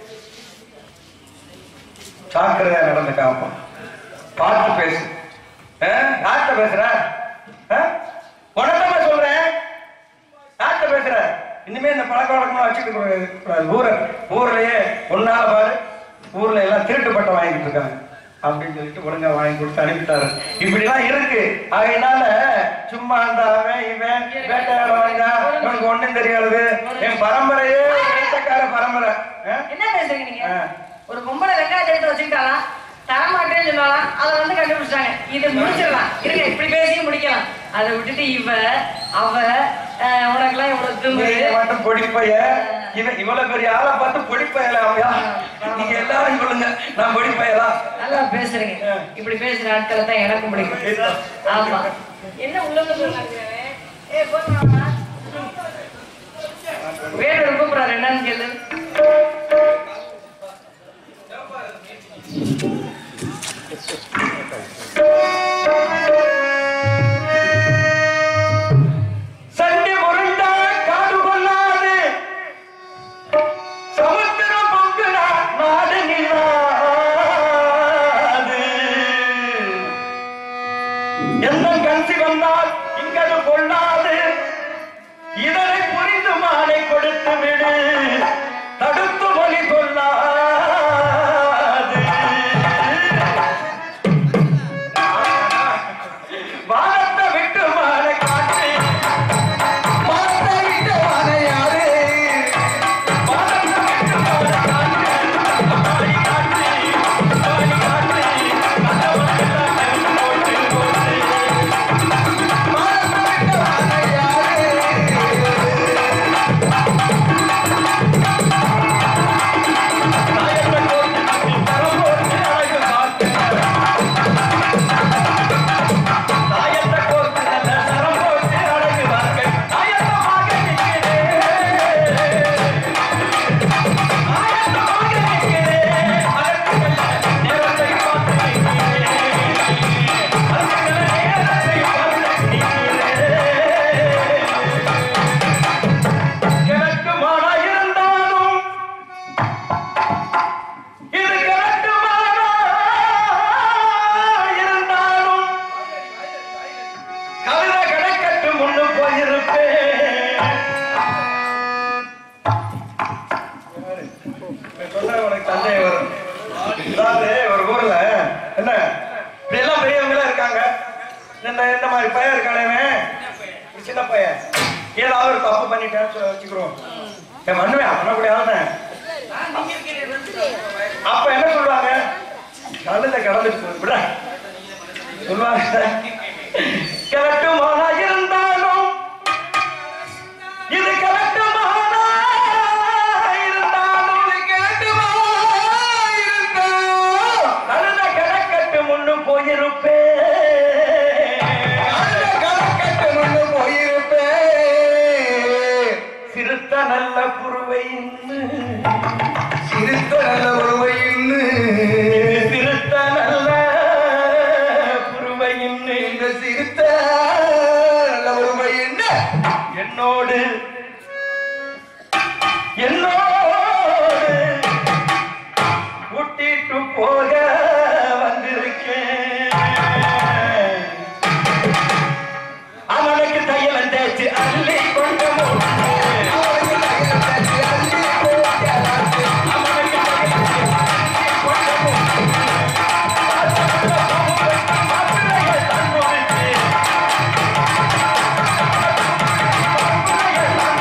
ஜாக்கிரதையா நடந்து காப்போம் பார்த்து பேசு ஆ? யார்கிட்ட பேசுற ஆ? உனக்காக சொல்றேன் யார்கிட்ட பேசுற இனிமே இந்த பழக்க வழக்கமா வச்சுக்க கூடாது ஊர ஊர்லயே ஒன்னால பாரு ஊர்ல எல்லாம் திருட்டு பட்டம் வாங்கிட்டு இருக்காங்க அப்படின்னு சொல்லிட்டு ஒழுங்கா வாங்கி கொடுத்து அனுப்பிட்டாரு இப்படிலாம் இருக்கு அதனால சும்மா அந்த அவன் இவன் வேட்டையாட வந்தா உனக்கு ஒண்ணும் தெரியாது என் பரம்பரையே வேட்டைக்கார பரம்பரை ஆ? என்ன பேசுறீங்க நீங்க ஆ. ஒரு பொம்பளை வெங்காயத்தை எடுத்து வச்சுக்கிட்டாலாம் தரமாட்டேன்னு சொன்னாலாம் அதை வந்து கண்டுபிடிச்சாங்க இதை முடிச்சிடலாம் இருங்க இப்படி பேசி முடிக்கலாம் அதை விட்டுட்டு இவ அவ அஹ், உனக்கெல்லாம் இவ்வளவு திமிரு நீங்க மட்டும் பொடிப்பைய இவன் இவ்வளவு பெரிய ஆளை பார்த்து பொடிப்பையல அவயா நீங்க எல்லாரும் சொல்லுங்க நான் பொடிப்பையலா நல்லா பேசுறீங்க இப்படி பேசுற ஆட்களை தான் எனக்கும் பிடிக்கும் ஆமா என்ன உள்ளவங்க சொல்றாங்க ஏ போனா வேறொரு கூப்பிடுறாரு என்னன்னு கேளு சண்டி முரண்டா காடு கொள்ளாது சமுத்திரம் பொங்குடா நாடு நில்லாது எந்த கஞ்சி வந்தால் இங்கது கொள்ளாது இதனை புரிந்து மாலை கொடுத்து விடு தடுத்து மொழி கொள்ளாது வானத்தை விட்டு மாலை காட்டு வானத்தை விட்டு மாலை யாரு வானத்தை விட்டு மாலை காட்டு மாலை காட்டு மாலை காட்டு கதவெல்லாம் நெருப்பு போட்டு போட்டு வானத்தை விட்டு மாலை யாரு தாயத்தை போட்டு நம்பி தரம் போட்டு அழகு பார்த்து தாயத்தை கோர்த்து நல்ல சரம் போட்டு அழகு வார்கள் ஆயத்தமாக நிற்கிறேன் ஆயத்தமாக நிற்கிறேன் அதற்குள்ள நேரத்தை பார்த்து நிற்கிறேன் அதற்குள்ள நேரத்தை பார்த்து நிற்கிறேன் எனக்கு மானா இருந்தாலும் இது கரட்டுமானா இருந்தாலும் கவிதை கிடைக்கட்டு முன்னு போயிருப்பேன் சொன்னா உனக்கு சந்தேகம் வரும் அதாவது ஒரு ஊர்ல என்ன இப்படி எல்லாம் பெரியவங்களா இருக்காங்க இந்த இந்த மாதிரி பையன் இருக்கானே சின்ன பையன் ஏதாவது ஒரு தப்பு பண்ணிட்டேன்னு சொல்லி வச்சுக்கிறோம் என் பண்ணுவேன் பண்ணக்கூடிய ஆளுதான் அப்ப என்ன சொல்லுவாங்க கழுத கடந்துட்டு விட சொல்லுவாங்க கிழட்டுமானா இருந்தாலும் இது கிழட்டுமானா இருந்தாலும் இது கிழட்டுமானா இருந்தாலும் கழுத கிடக்கட்டு முன்னு போயிருப்பேன் கிடக்கட்டு முன்னு போயிருப்பேன் சிறுத்த நல்ல புருவை சிறுத்த நல்ல புருவை சிறுத்த நல்ல புருவை இந்த சிறுத்த நல்ல புருவை என்னோடு என்னோடு கூட்டிட்டு போக வந்திருக்கேன் அவனுக்கு தையலம் தேய்ச்சி அள்ளி கொண்டு அவனுக்கு தையலம் தேய்ச்சி அள்ளி கொண்டு அவனுக்கு தையலம் தேய்ச்சி அள்ளி கொண்டு மாப்பிள்ளைகள் தன் முடிச்சு மாப்பிள்ளைகள்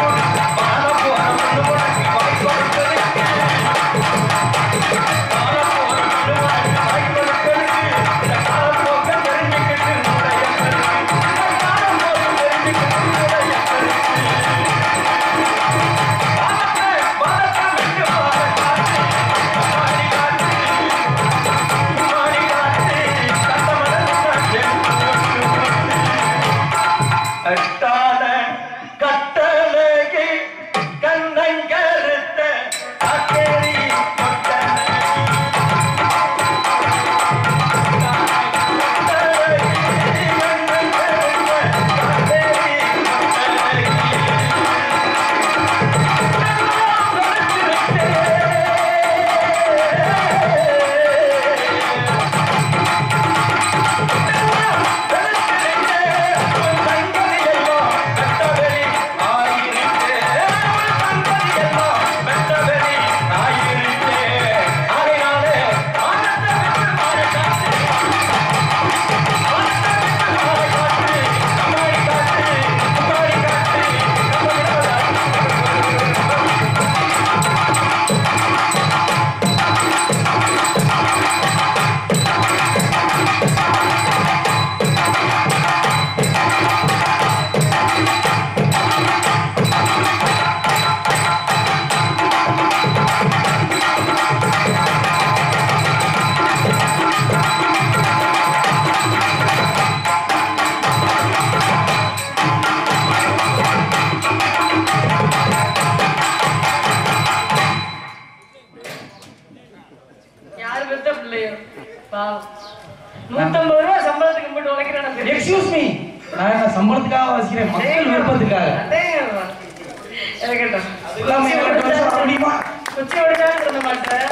பாவம். நூத்தம்பது ரூபா சம்பளத்துக்கு போட்டு உழைக்கிறேன் எக்ஸ்கியூஸ் மீ நான் என்ன சம்பளத்துக்காக வாசிக்கிறேன் மக்கள் விருப்பத்துக்காக இருக்கட்டும் இல்லாம என்னால பேச வர முடியுமா குச்சி ஒடிச்சாலும் சொல்ல மாட்டேன்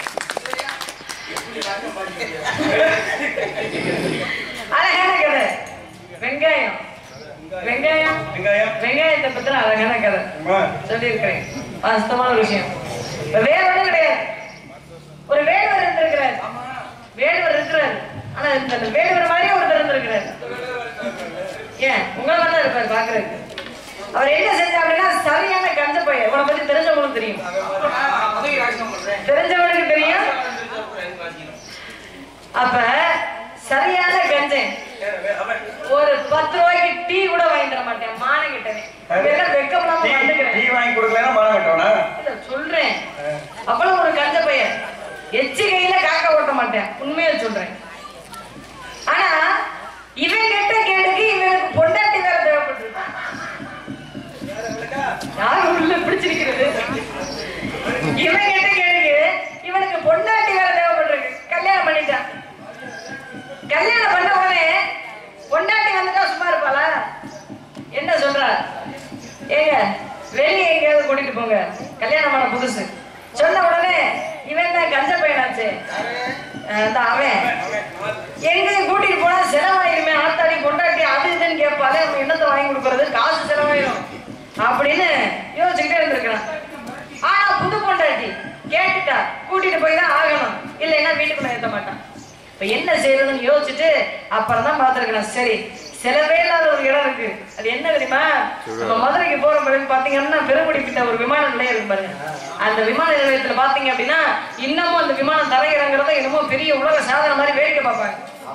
அழகான கதை வெங்காயம் வெங்காயம் வெங்காயம் வெங்காயத்தை பத்தின அழகான கதை சொல்லியிருக்கிறேன் வாஸ்தவமான ஒரு விஷயம் இப்ப வேற ஒண்ணும் கிடையாது ஒரு வேடுவர் இருந்திருக்கிறார் வேடுவர் இருக்கிறார் ஆனா இந்த அந்த வேடுவர் மாதிரியே ஒருத்தர் இருந்திருக்கிறார் ஏன் உங்களை மாதிரி தான் இருப்பார் பாக்குறதுக்கு அவர் என்ன செஞ்சா அப்படின்னா சரியான கஞ்ச பையன் இவனை பத்தி தெரிஞ்சவங்களுக்கு தெரியும் தெரிஞ்சவனுக்கு தெரியும் அப்ப சரியான கஞ்சன் ஒரு பத்து ரூபாய்க்கு டீ கூட வாங்கி தர மாட்டேன் மான கிட்டவே இதெல்லாம் வெக்கம் இல்லாம டீ வந்துக்கிறேன் வாங்கி கொடுக்கலன்னா மரம் கட்டவனா இல்ல, சொல்றேன் அவ்வளவு ஒரு கஞ்ச பையன் எச்சி கையில காக்க ஓட்ட மாட்டேன் உண்மையா சொல்றேன் ஆனா இவன் கெட்ட கேடுக்கு இவனுக்கு பொண்டாட்டி வேற தேவைப்பட்டிருக்கு யாரும் உள்ள பிடிச்சிருக்கிறது இவன் கெட்ட கேடுக்கு இவனுக்கு பொண்டாட்டி வேற தேவைப்பட்டிருக்கு கல்யாணம் பண்ணிட்டான் கல்யாணம் பண்ண உடனே பொண்டாட்டி வந்துட்டா சும்மா இருப்பாளா என்ன சொல்றா ஏங்க வெளியே எங்கேயாவது கூட்டிட்டு போங்க கல்யாணம் பண்ண புதுசு சொன்ன உடனே இவன் தான் கஞ்ச பையனாச்சு அஹ் இந்த அவன் எங்கேயும் கூட்டிட்டு போனா செலவாயிருமே ஆத்தாடி கொண்டாட்டி அது இதுன்னு கேட்பாலே அவன் என்னத்தை வாங்கி கொடுக்கறது காசு செலவாயிரும் அப்படின்னு யோசிச்சுக்கிட்டே இருந்திருக்கிறான் ஆனா புது பொண்டாட்டி கேட்டுட்டா கூட்டிட்டு போய் தான் ஆகணும் இல்லைன்னா வீட்டுக்குள்ள ஏத்த மாட்டான் இப்ப என்ன செய்யறதுன்னு யோசிச்சுட்டு அப்புறம் தான் பார்த்துருக்கிறேன் சரி செலவே இல்லாத ஒரு இடம் இருக்கு அது என்ன தெரியுமா நம்ம மதுரைக்கு போற பிறகு பாத்தீங்கன்னா பெருங்குடி கிட்ட ஒரு விமான நிலையம் இருக்கு பாருங்க அந்த விமான நிலையத்துல பாத்தீங்க அப்படின்னா இன்னமும் அந்த விமானம் தரையிறங்கிறத என்னமோ பெரிய உலக சாதனை மாதிரி வேடிக்கை பார்ப்பாங்க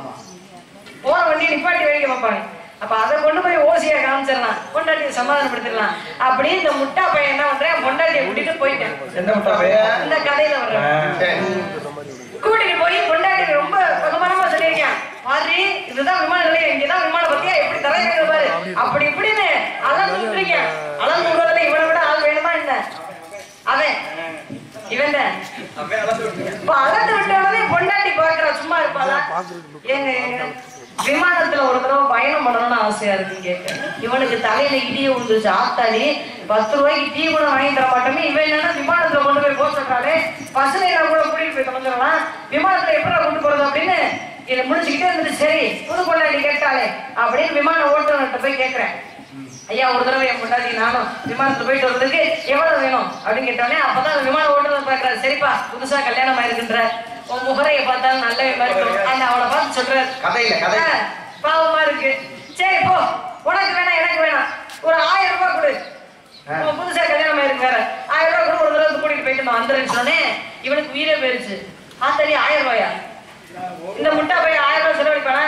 போற வண்டி நிப்பாட்டி வேடிக்கை பார்ப்பாங்க அப்ப அதை கொண்டு போய் ஓசியா காமிச்சிடலாம் பொண்டாட்டியை சமாதானப்படுத்திடலாம் அப்படி இந்த முட்டா பையன் என்ன பண்றேன் பொண்டாட்டியை கூட்டிட்டு போயிட்டேன் எந்த முட்டா பையன் இந்த கதையில வர்றேன் கூட்டிட்டு போய் பொண்டாட்டி ரொம்ப பகமானமா சொல்லியிருக்கேன் மாதிரி இதுதான் விமான நிலையம் இங்கதான் விமான பத்தியா எப்படி தரையிறது பாரு அப்படி இப்படின்னு அளந்து விட்டுருக்கேன் அளந்து விடுறதுல இவனை விட ஆள் வேணுமா என்ன அவன் இவன் தான் இப்ப அளந்து விட்ட உடனே பொண்டாட்டி பாக்குறா சும்மா இருப்பாளா ஏங்க ஏங்க விமானத்துல ஒரு தடவை பயணம் பண்ணணும்னு ஆசையா இருக்கு கேட்க இவனுக்கு தலையில இடிய விழுந்துச்சு ஆத்தாடி பத்து ரூபாய்க்கு டீ கூட வாங்கி தர மாட்டோமே இவன் என்னன்னா விமானத்துல கொண்டு போய் போச்சுட்டாலே பஸ்ல நான் கூட கூட்டிட்டு போய் தொலைஞ்சிடலாம் விமானத்துல எப்படி கொண்டு போறது அப்படின்னு இதை முடிச்சுக்கிட்டே இருந்துட்டு சரி புது பொண்டாட்டி கேட்டாலே அப்படின்னு விமான ஓட்டுநர்கிட்ட போய் கேட்கிறேன் ஐயா ஒரு தடவை என் பொண்டாட்டி நானும் விமானத்துல போயிட்டு வர்றதுக்கு எவ்வளவு வேணும் அப்படின்னு கேட்டோடனே அப்பதான் அந்த விமான ஓட்டுநர் பாக்குறாரு சரிப்பா புதுசா கல்யாணம் ஆயிருக்குன்ற உன் முகரைய பார்த்தாலும் நல்ல மாதிரி தோணும். அந்த அவளை பார்த்து சொல்றாரு கதையில, கதையில. "ஆ, பாவமா இருக்கு சரி போ உனக்கு வேணாம் எனக்கு வேணாம் ஒரு ஆயிரம் ரூபாய் கொடு உன் புதுசா கல்யாணம் ஆயிருக்கு வேற ஆயிரம் ரூபாய் கூட ஒரு தடவை கூட்டிட்டு போயிட்டு நான் வந்துடுறேன்னு சொன்னே இவனுக்கு உயிரே போயிருச்சு ஆத்தாடி ஆயிரம் ரூபாயா இந்த முட்டா போய் ஆயிரம் ரூபாய் செலவழிப்பானா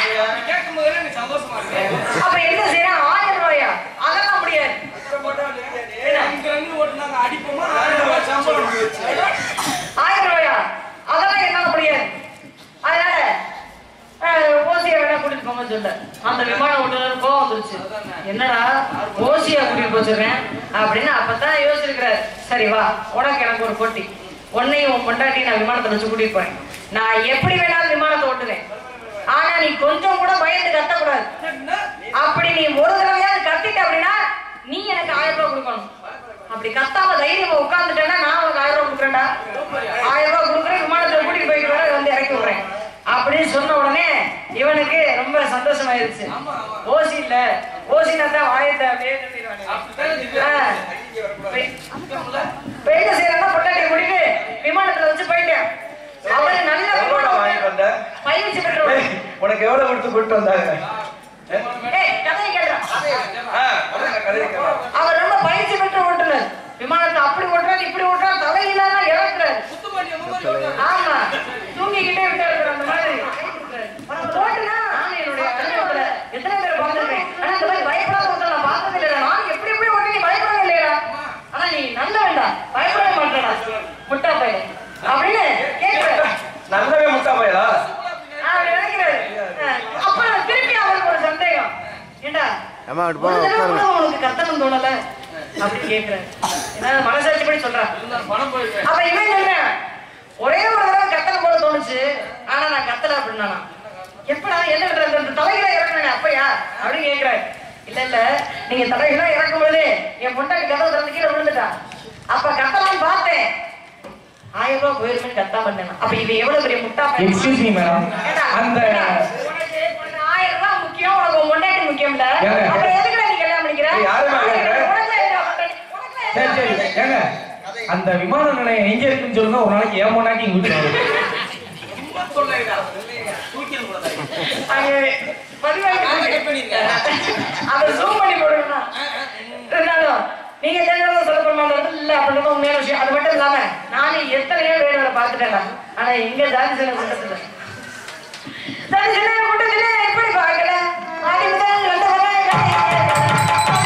அப்ப என்ன செய்யறான் ஆயிரம் ரூபாயா அதெல்லாம் முடியாது ஆயிரம் ரூபாயா அதெல்லாம் என்னால முடியாது அதனால அஹ், ஓசியா வேணா கூட்டிட்டு போங்கன்னு சொல்லிட்டேன் அந்த விமான ஓட்டுநர் கோவம் வந்துருச்சு என்னடா ஓசியா கூட்டிட்டு போச்சிடுறேன் அப்படின்னு அப்பதான் யோசிச்சிருக்கிறாரு சரி வா உனக்கு எனக்கு ஒரு போட்டி உன்னையும் உன் பொண்டாட்டி நான் விமானத்தை வச்சு கூட்டிட்டு போறேன் நான் எப்படி வேணாலும் விமானத்தை ஓட்டுவேன் ஆனா நீ கொஞ்சம் கூட பயந்து கத்தக்கூடாது அப்படி நீ ஒரு தடவையாவது கத்திட்ட அப்படின்னா நீ எனக்கு ஆயிரம் ரூபாய் கொடுக்கணும் அப்படி கத்தாம தைரியமா உட்கார்ந்துட்டேன்னா நான் உனக்கு ஆயிரம் ரூபாய் கொடுக்குறேன்டா ஆயிரம் ரூபாய் கொடுக்குறேன் விமானத்துல கூட்டிட்டு போயிட்டு வர வந்து இறக்கி விடுறேன் அப்படின்னு சொன்ன உடனே இவனுக்கு ரொம்ப சந்தோஷமாயிருச்சு ஓசி இல்ல ஓசினா தான் வாயத்தை அப்படியே நிறுத்திடுவானே. ஆ. இப்ப- இப்ப என்ன செய்யறேன்னா பொட்டாட்டியை கூட்டிட்டு விமானத்துல வச்சு போயிட்டேன் அவரு நல்ல எவ்வளோ வாங்கிட்டு வந்த பயிற்சி பெற்றவர் ஏய், உனக்கு எவ்வளவு கொடுத்து கூட்டு வந்தாங்க ஏய் கதையை கேட்கிறான் ஆ, அதான் கதை கேட்கலாம். அவர் ரொம்ப பயிற்சி பெற்ற ஓட்டுநர் விமானத்தை அப்படி ஓட்டுறாரு இப்படி ஓட்டுறாரு தலையிலாம இறக்குறாரு ஆமா தூங்கிக்கிட்டே விட்டாரு அந்த மாதிரி ஓட்டுனா நானும் என்னுடைய அனுபவத்துல எத்தனை பேர் பார்த்திருக்கேன் ஆனா இந்த மாதிரி பயப்படாத ஒருத்தர் நான் பார்த்ததே இல்லைடா நான் எப்படி எப்படி ஓட்டி நீ பயப்படவே இல்லையா ஆனா நீ நல்ல வேண்டாம் பயப்படவே மாட்டேடா முட்டா பையன் அப்படின்னு கேட்கிறேன் நல்லவே முட்டா பையலா அப்படி நினைக்கிறாரு அஹ் அப்புறம் திருப்பி அவருக்கு ஒரு சந்தேகம் ஏண்டா அம்மா, அப்படி போ, ஒரு தடவை உட்காருங்க. கூட உனக்கு கத்தணும் தோணல அப்படி கேக்குறேன் ஏன்னா மனசாட்சி படி சொல்றான் அப்ப இவன் சொல்றேன் ஒரே ஒரு தடவை கத்தனம் போல தோணுச்சு வந்துச்சு ஆனா நான் கத்தல அப்படின்னா எப்படா என்ன பண்றது? இந்த தலைகளை இறக்குறேன் அப்பயா அப்படின்னு கேக்குறேன் இல்ல இல்ல நீங்க தலைகளை இறக்கும் பொழுது என் பொண்டாட்டி கதவு திறந்து கீழே விழுந்துட்டா அப்ப கத்தலாம்னு பார்த்தேன் ஆயிரம் ரூபாய் போயிருமே கத்தா பண்ணேன் அப்ப இது எவ்வளவு பெரிய முட்டா பையன். எக்ஸ்கியூஸ் மீ மேடம் ஏண்டா, அந்த ஏண்டா, உனக்கு உனக்கு ஆயிரம் ரூபாய் முக்கியம் உனக்கு உன் பொண்டாட்டி முக்கியம்ல ஏங்க? அப்புறம் எதுக்குடா நீ கல்யாணம் பண்ணிக்கிற ஏய், யாரும்மா கேக்குற? உனக்குலாம் என்ன பொண்டாட்டி? உனக்குலாம் சரி என்ன சரி பொண்டாட்டி? ஏங்க அந்த விமான நிலையம் எங்க இருக்குன்னு சொல்லுங்க ஒரு நாளைக்கு ஏன் பொண்டாட்டி இங்க வீட்டுக்கு அங்க பதிவாக்கி அதை zoom பண்ணி போடுங்கண்ணா. இருந்தாலும், நீங்க தெரிஞ்சவங்க சொல்ல போற மாதிரி இருந்தா இல்ல அப்படின்றது உண்மையான விஷயம். அது மட்டும் இல்லாம, நானும் எத்தனையோ வேடுவரை பார்த்துட்டேன்டா. ஆனா எங்க ஜாதி சங்க கூட்டத்துல? ஜாதி சங்க கூட்டத்துல எப்படி பார்க்கல? ஆதி முதல் வந்த வரை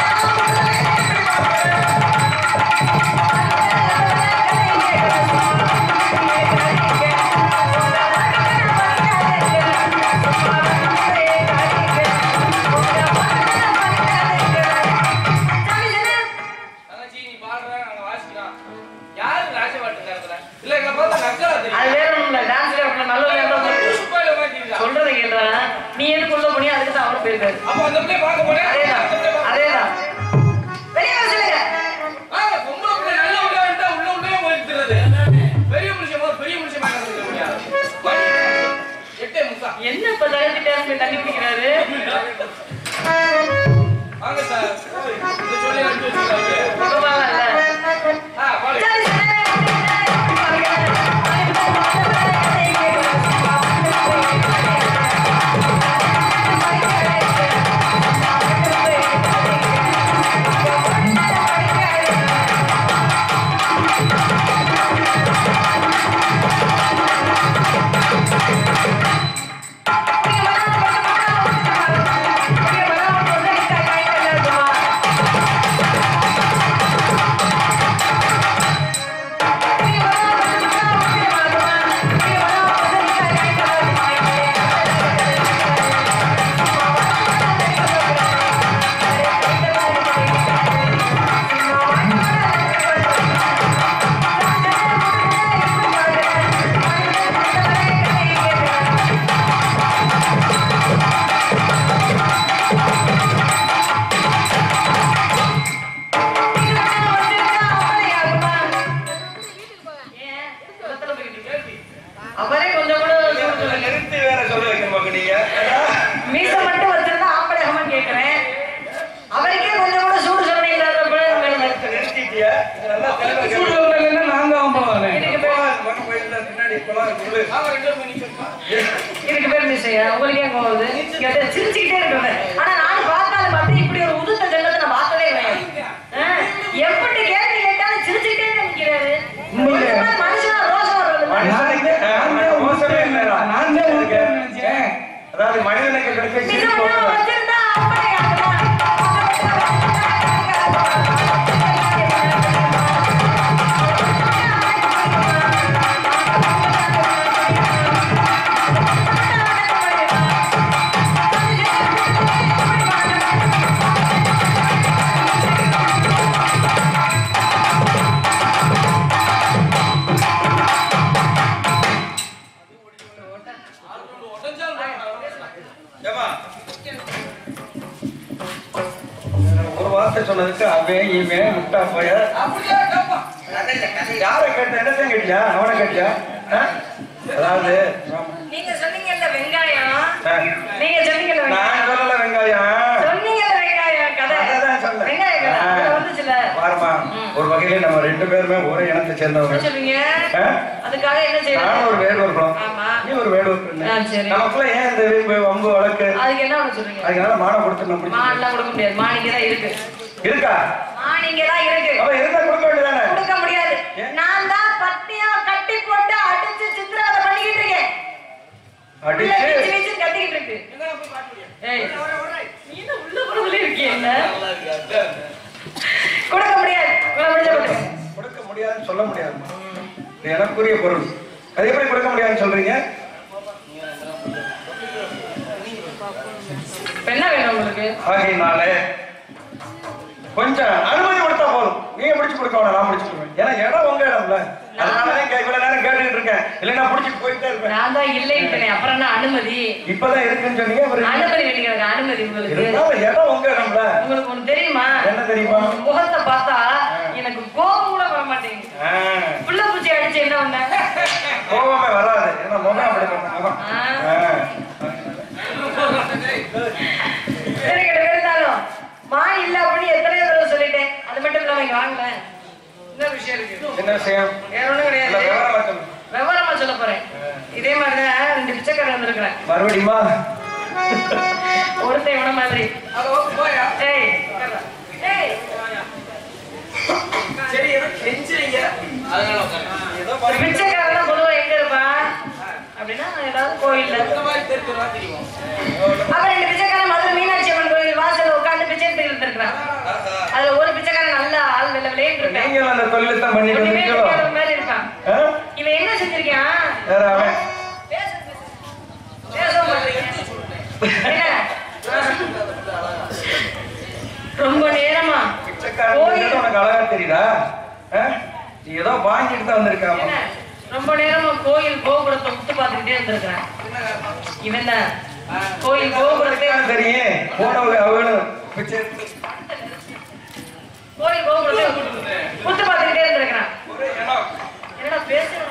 அது வேற ஒண்ணும் இல்ல. dance ல இருக்கிற நல்ல விளையாட்டு தான். சொல்றதை கேட்டா நீ எதுக்கு உள்ள போனியோ அதுக்கு தான் அவரும் போயிருக்காரு அதேதான் அதேதான் வெளியே வர சொல்லுங்க என்ன இப்ப தகர்த்துட்டே இருந்து தண்ணி குடிக்கிறாரு அவரே கொஞ்சம் கூட சூடு சொல்லுங்க. நிறுத்தி வேற சொல்ல வைக்கணுமாக்கு நீங்க மீசை மட்டும் வச்சிருந்தா ஆம்பளை கேக்குறேன் அவருக்கே கொஞ்சம் கூட சூடு சொன்னீங்களா நிறுத்திட்டியா நல்லா தெளிவா சூடு கேளு. வரலைன்னா நாங்க ஆம்பளம் இதுக்கு பேர் மகன் போயிருந்தா பின்னாடி இப்பெல்லாம் சொல்லு. இதுக்கு பேர் மிஸ்ஸையா உங்களுக்கு ஏன் கோவம் வருது கேட்டா சிரிச்சுக்கிட்டே இருக்கிறது ஆனா நான் பார்த்தாலும் பார்த்து இப்படி ஒரு உதுத்த ஜென்மத்தை நான் பார்த்ததே கிடையாது ஆ, எப்படி கேள்வி கேட்டாலும் சிரிச்சுக்கிட்டே நிக்கிறாரு உண்மையிலே. கொஞ்சமா மனுஷனா ரோசம் வருது மனுஷனுக்கு, ஆ, மோசமே இல்லைடா. நான் தான் ஓகேன்னு நினைச்சேன் அதாவது மனிதனுக்கு கிடைக்க மிஸ் சிரிப்பு மட்டும் ஒண்ணுதான். வச்சிருந்தா அப்படியே ஏம்மா? ஒரு வார்த்தை சொன்னதுக்கு அவன் இவன் முட்டா போய யாரை கேட்ட என்னத்தையும் கேட்டியா அவனை கேட்டியா ஆ? அதாவது நீங்க சொன்னீங்கல்ல வெங்காயம் ஆ, நீங்க சொன்னீங்கல்ல நான் வெங்காயம் சொல்லல வெங்காயம் சொன்னீங்கல்ல வெங்காயம் கதை அதான் சொன்னேன். வெங்காய கதை ஆ. அதுல வந்துச்சுல பாருமா ஒரு வகையில நம்ம ரெண்டு பேருமே ஒரே இனத்தை சேர்ந்தவங்க என்ன சொல்றீங்க ஆ? அதுக்காக என்ன நானும் செய்யணும் ஒரு வேடூர் குலம் ஆமா. நீ ஒரு வேடூர் பெண்ணு ஆ, சரி. நமக்குள்ள ஏன் இந்த வீம்பு வம்பு வழக்கு அதுக்கு என்ன பண்ண சொல்றீங்க அதுக்காக மானம் கொடுத்து நம்ம பிடிச்சி மான்லாம் கொடுக்க முடியாது மான் இங்க தான் இருக்கு இருக்கா மான் இங்க தான் இருக்கு அவ இருந்தா கொடுக்க வேண்டியதானே கொடுக்க முடியாது ஏன்? நான் தான் பட்டியா கட்டி போட்டு அடிச்சு சித்திரவதை பண்ணிக்கிட்டு இருக்கேன் உள்ள அடிச்சு வீச்சு வீச்சுன்னு கத்திக்கிட்டு இருக்கு ஏய், நீ என்ன உள்ள குழுவுல இருக்கிய என்ன கொடுக்க முடியாது உங்களை முடிஞ்ச கொடுங்க. கொடுக்க முடியாதுன்னு சொல்ல முடியாது இது எனக்குரிய பொருள் அது எப்படி கொடுக்க முடியாதுன்னு சொல்றீங்க இப்ப என்ன வேணும் உங்களுக்கு ஆகையினாலே கொஞ்சம் அனுமதி கொடுத்தா போதும் நீங்க முடிச்சு கொடுக்க வேணாம் நான் முடிச்சு கொடுப்பேன் ஏன்னா இடம் உங்க இடம்ல அதனாலதான் இங்க இவ்வளவு நேரம் கேட்டுக்கிட்டு இருக்கேன் இல்லைன்னா புடிச்சிட்டு போயிட்டே இருப்பேன் நான் தான் இல்லைன்னு அப்புறம் என்ன அனுமதி இப்பதான் இருக்குன்னு சொன்னீங்க அப்புறம் அனுமதி வேண்டிக்கிறாங்க அனுமதி உங்களுக்கு இருந்தாலும் இடம் உங்க இடம்ல உங்களுக்கு ஒண்ணு தெரியுமா என்ன தெரியுமா? உங்க முகத்தை பார்த்தா எனக்கு கோபம் கூட வர மாட்டேங்குது ஆ, புள்ள பூச்சி அடிச்சு என்ன பண்ண கோவமே வராது ஏன்னா முகம் அப்படி முகம் ஆ. ஆ. சரி கிட்ட இருந்தாலும் மா இல்ல அப்படின்னு எத்தனையோ தடவை சொல்லிட்டேன் அது மட்டும் இல்லாம இங்க வாங்கல என்ன விஷயம் இருக்கு என்ன விஷயம் வேற ஒண்ணும் இல்ல, கிடையாது விவரமா சொல்லு. விவரமா சொல்ல போறேன் இதே மாதிரிதான் ரெண்டு பிச்சைக்காரன் வந்திருக்கிறேன் மறுபடியுமா ஒருத்தன் இவன மாதிரி ஏய் உட்கார்றா. ஏய் ஒரு பிச்சைக்காரன் பொதுவா எங்க இருப்பான் அப்படின்னா ஏதாவது கோயில்ல அப்ப ரெண்டு பிச்சைக்காரன் மதுரை மீனாட்சி அம்மன் கோயில் வாசல்ல உட்கார்ந்து பிச்சை எடுத்துக்கிட்டு இருக்கிறான் அதுல ஒரு பிச்சைக்காரன் நல்ல ஆள் வெள்ள விளையாட்டு இருக்கான் நீங்க அந்த தொழிலை தான் பண்ணிட்டு ஒண்ணுமே வந்தீங்களோ தெரியாத மாதிரி இருக்கான் ஆ? இவன் என்ன செஞ்சிருக்கான் வேற அவன் பேசவும் மாட்டீங்க. என்ன? ரொம்ப நேரமா பிச்சைக்காரன் கோயில் இருக்கிறது உனக்கு அழகா தெரியுதா ஆ? நீ ஏதோ வாங்கிட்டு தான் வந்திருக்காம என்ன? ரொம்ப நேரமா கோயில் கோபுரத்தை முத்து பார்த்துக்கிட்டே இருந்திருக்கிறேன் இவன் தான் கோயில் கோபுரத்தை தெரியும் போனவங்க அவங்களும் பிச்சை எடுத்து கோயில் கோபுரத்தை முத்து பார்த்துக்கிட்டே இருந்திருக்கிறான் ஒரே இடம். என்னடா பேசுற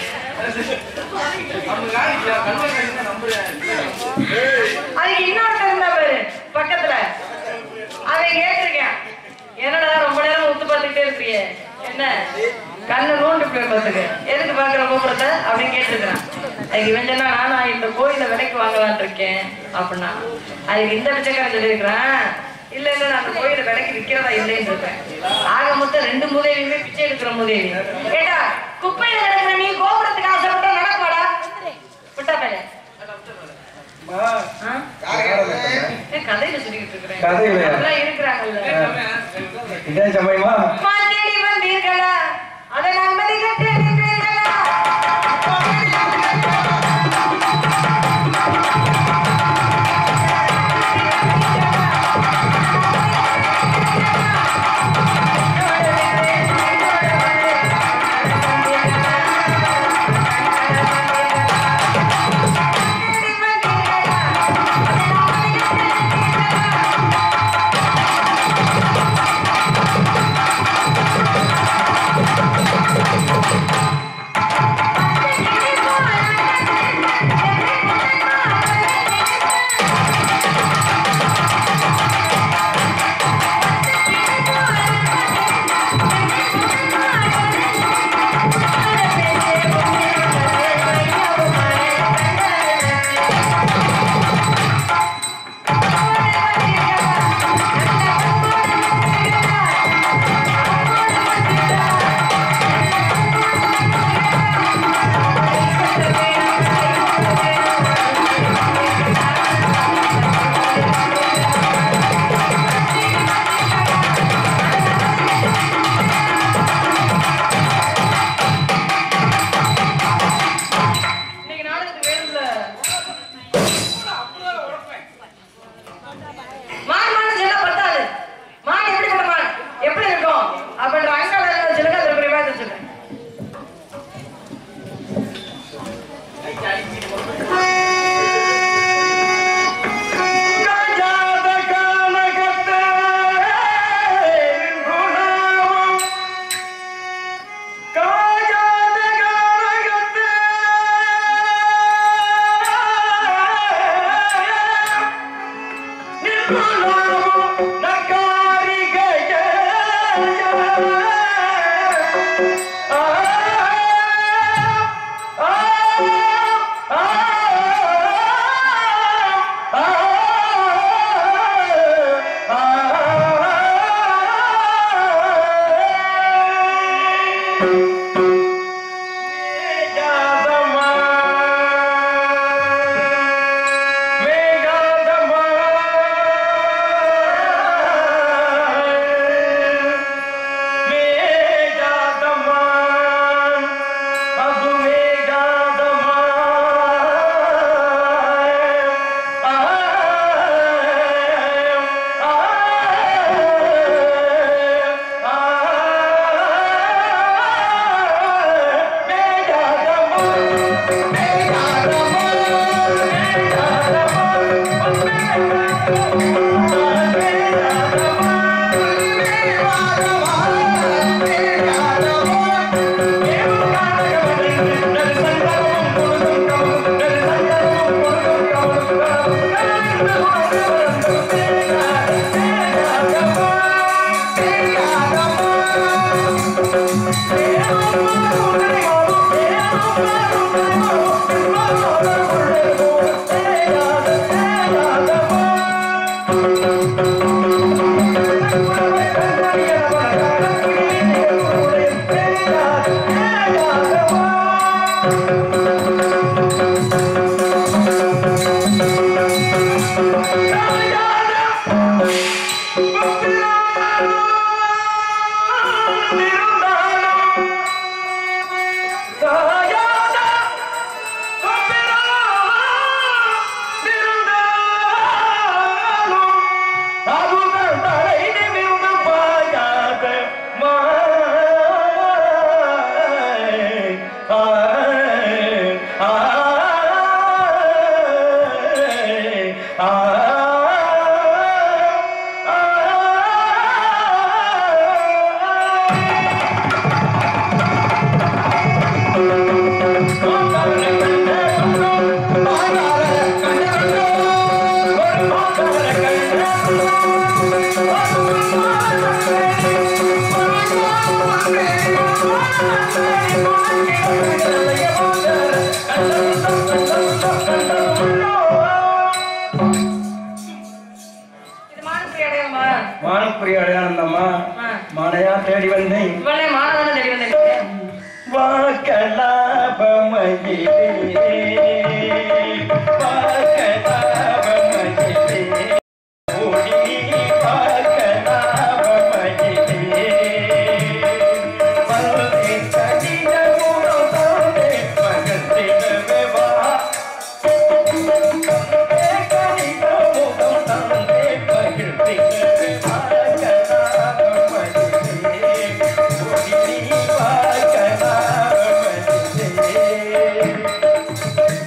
அதுக்கு இன்னொருத்தர் இருந்தா பாரு பக்கத்துல அவன் கேட்டிருக்கேன் என்னடா ரொம்ப நேரம் உத்து பார்த்துக்கிட்டே இருக்கிறியே என்ன கண்ணு நோண்டு போய் பார்த்துக்க எதுக்கு பாக்குற கோபுரத்தை அப்படின்னு கேட்டிருக்கிறான் அதுக்கு இவன் சொன்னா நான் இந்த கோயில விலைக்கு வாங்கலாம்னு இருக்கேன் அப்படின்னா அதுக்கு இந்த பிச்சைக்காரன் சொல்லியிருக்கிறான் இல்ல இல்ல நான் அந்த கோயில விலைக்கு விக்கிறதா இல்லைன்னு இருக்கேன் ஆக மொத்தம் ரெண்டு முதேவியுமே பிச்சை எடுக்கிற முதேவி ஏடா குப்பையில கிடக்குற நீ கோபுரத்துக்கு ஆசைப்பட்டா நடக்குமாடா விட்டா பையன் அம்மா, ஆ? யாரை கேட்டீங்க? ஏன் கதையில சொல்லிக்கிட்டு இருக்கிறேன் கதையிலயா? அதெல்லாம் இருக்கிறாங்கல்ல இதே சமயமா மாத்தேடி வந்தீர்களா அதை நம்பதி கட்டி நின்றீர்களா இன்னைக்கு நாடகத்துக்கு வேணும்ல மான் மான் சொல்ல பத்தாது மான் எப்படி மான் எப்படி இருக்கும் அப்படின்ற அங்காள சொல்லுங்க அதுல பெரிய வார்த்தை சொல்லுங்க காஜாத கானகத்தே குணாமம் காஜாத கானகத்தே நிர்குணாமம் நகாரிகைய ஆ ஆ ஆ மேகாதமா அப்படி அடையாளம்மா ஆ. மானையா தேடி வந்தேன் இவளே மாணவன தேடி வந்தேன் வாக்கலாபமயிலே வாக்கலாபமயிலே ஓடி வாக்கலாபமயிலே மல்லே கடித மூலம் தானே மகத்தினவே வா கடித மூலம் தானே மகத்தினவே வாக்கலாபமயிலே ஓடி வாக்கலாபமயிலே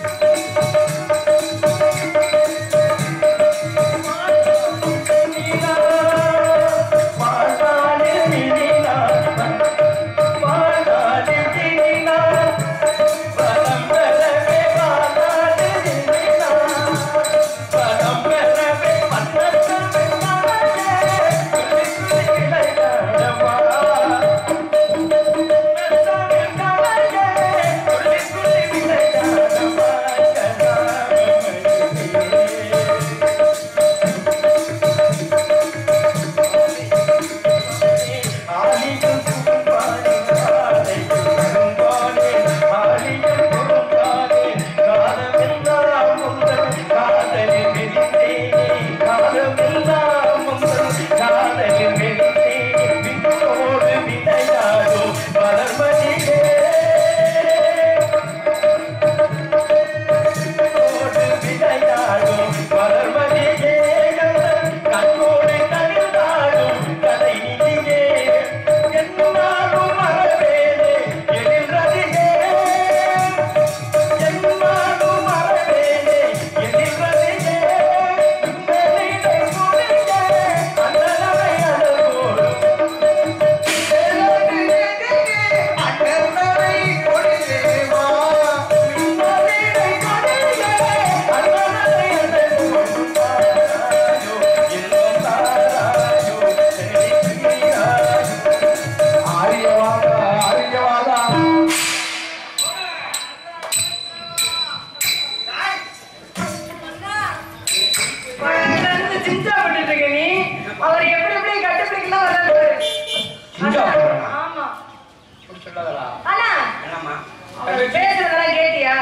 சிஞ்சா விட்டுட்டு இருக்க நீ அவர் எப்படி எப்படி கட்டுப்பிடிக்கலாம் வர்றாரு சிஞ்சா போடுறா? ஆமா சொல்லாதடா அண்ணா என்னம்மா அவர் பேசுறதெல்லாம் கேட்டியா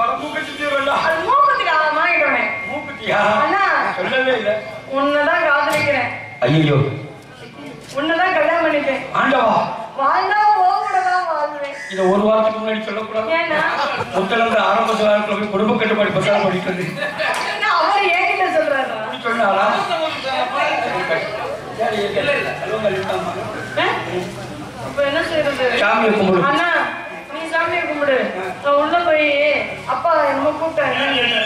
அது மூக்குத்திக்கு அவன் வாங்கிட்டோமே மூக்குத்தியா அண்ணா சொல்லவே இல்லை உன்னதான் காதலிக்கிறேன் ஐயோ உன்னதான் கல்யாணம் பண்ணிப்பேன் ஆண்டவா வாழ்ந்தா ஓகூடதான் வாழ்வேன் இத ஒரு வாரத்துக்கு முன்னாடி சொல்லக்கூடாது ஏன்னா முத்தலந்து ஆரம்ப காலத்துல போய் குடும்ப கட்டுப்பாடு பசாரம் படிக்கிறது என்ன அவர் என்கிட்ட சொல்றாரா அப்படி சொன்னாரா சரி, இல்ல, இல்ல, சொல்லுங்க, இல்லம்மா. ஆ? அப்ப என்ன செய்யறது சாமியை கும்பிடு. அண்ணா நீ சாமியை கும்பிடு நான் உள்ள போய் அப்பா என்னமோ கூப்பிட்டாங்க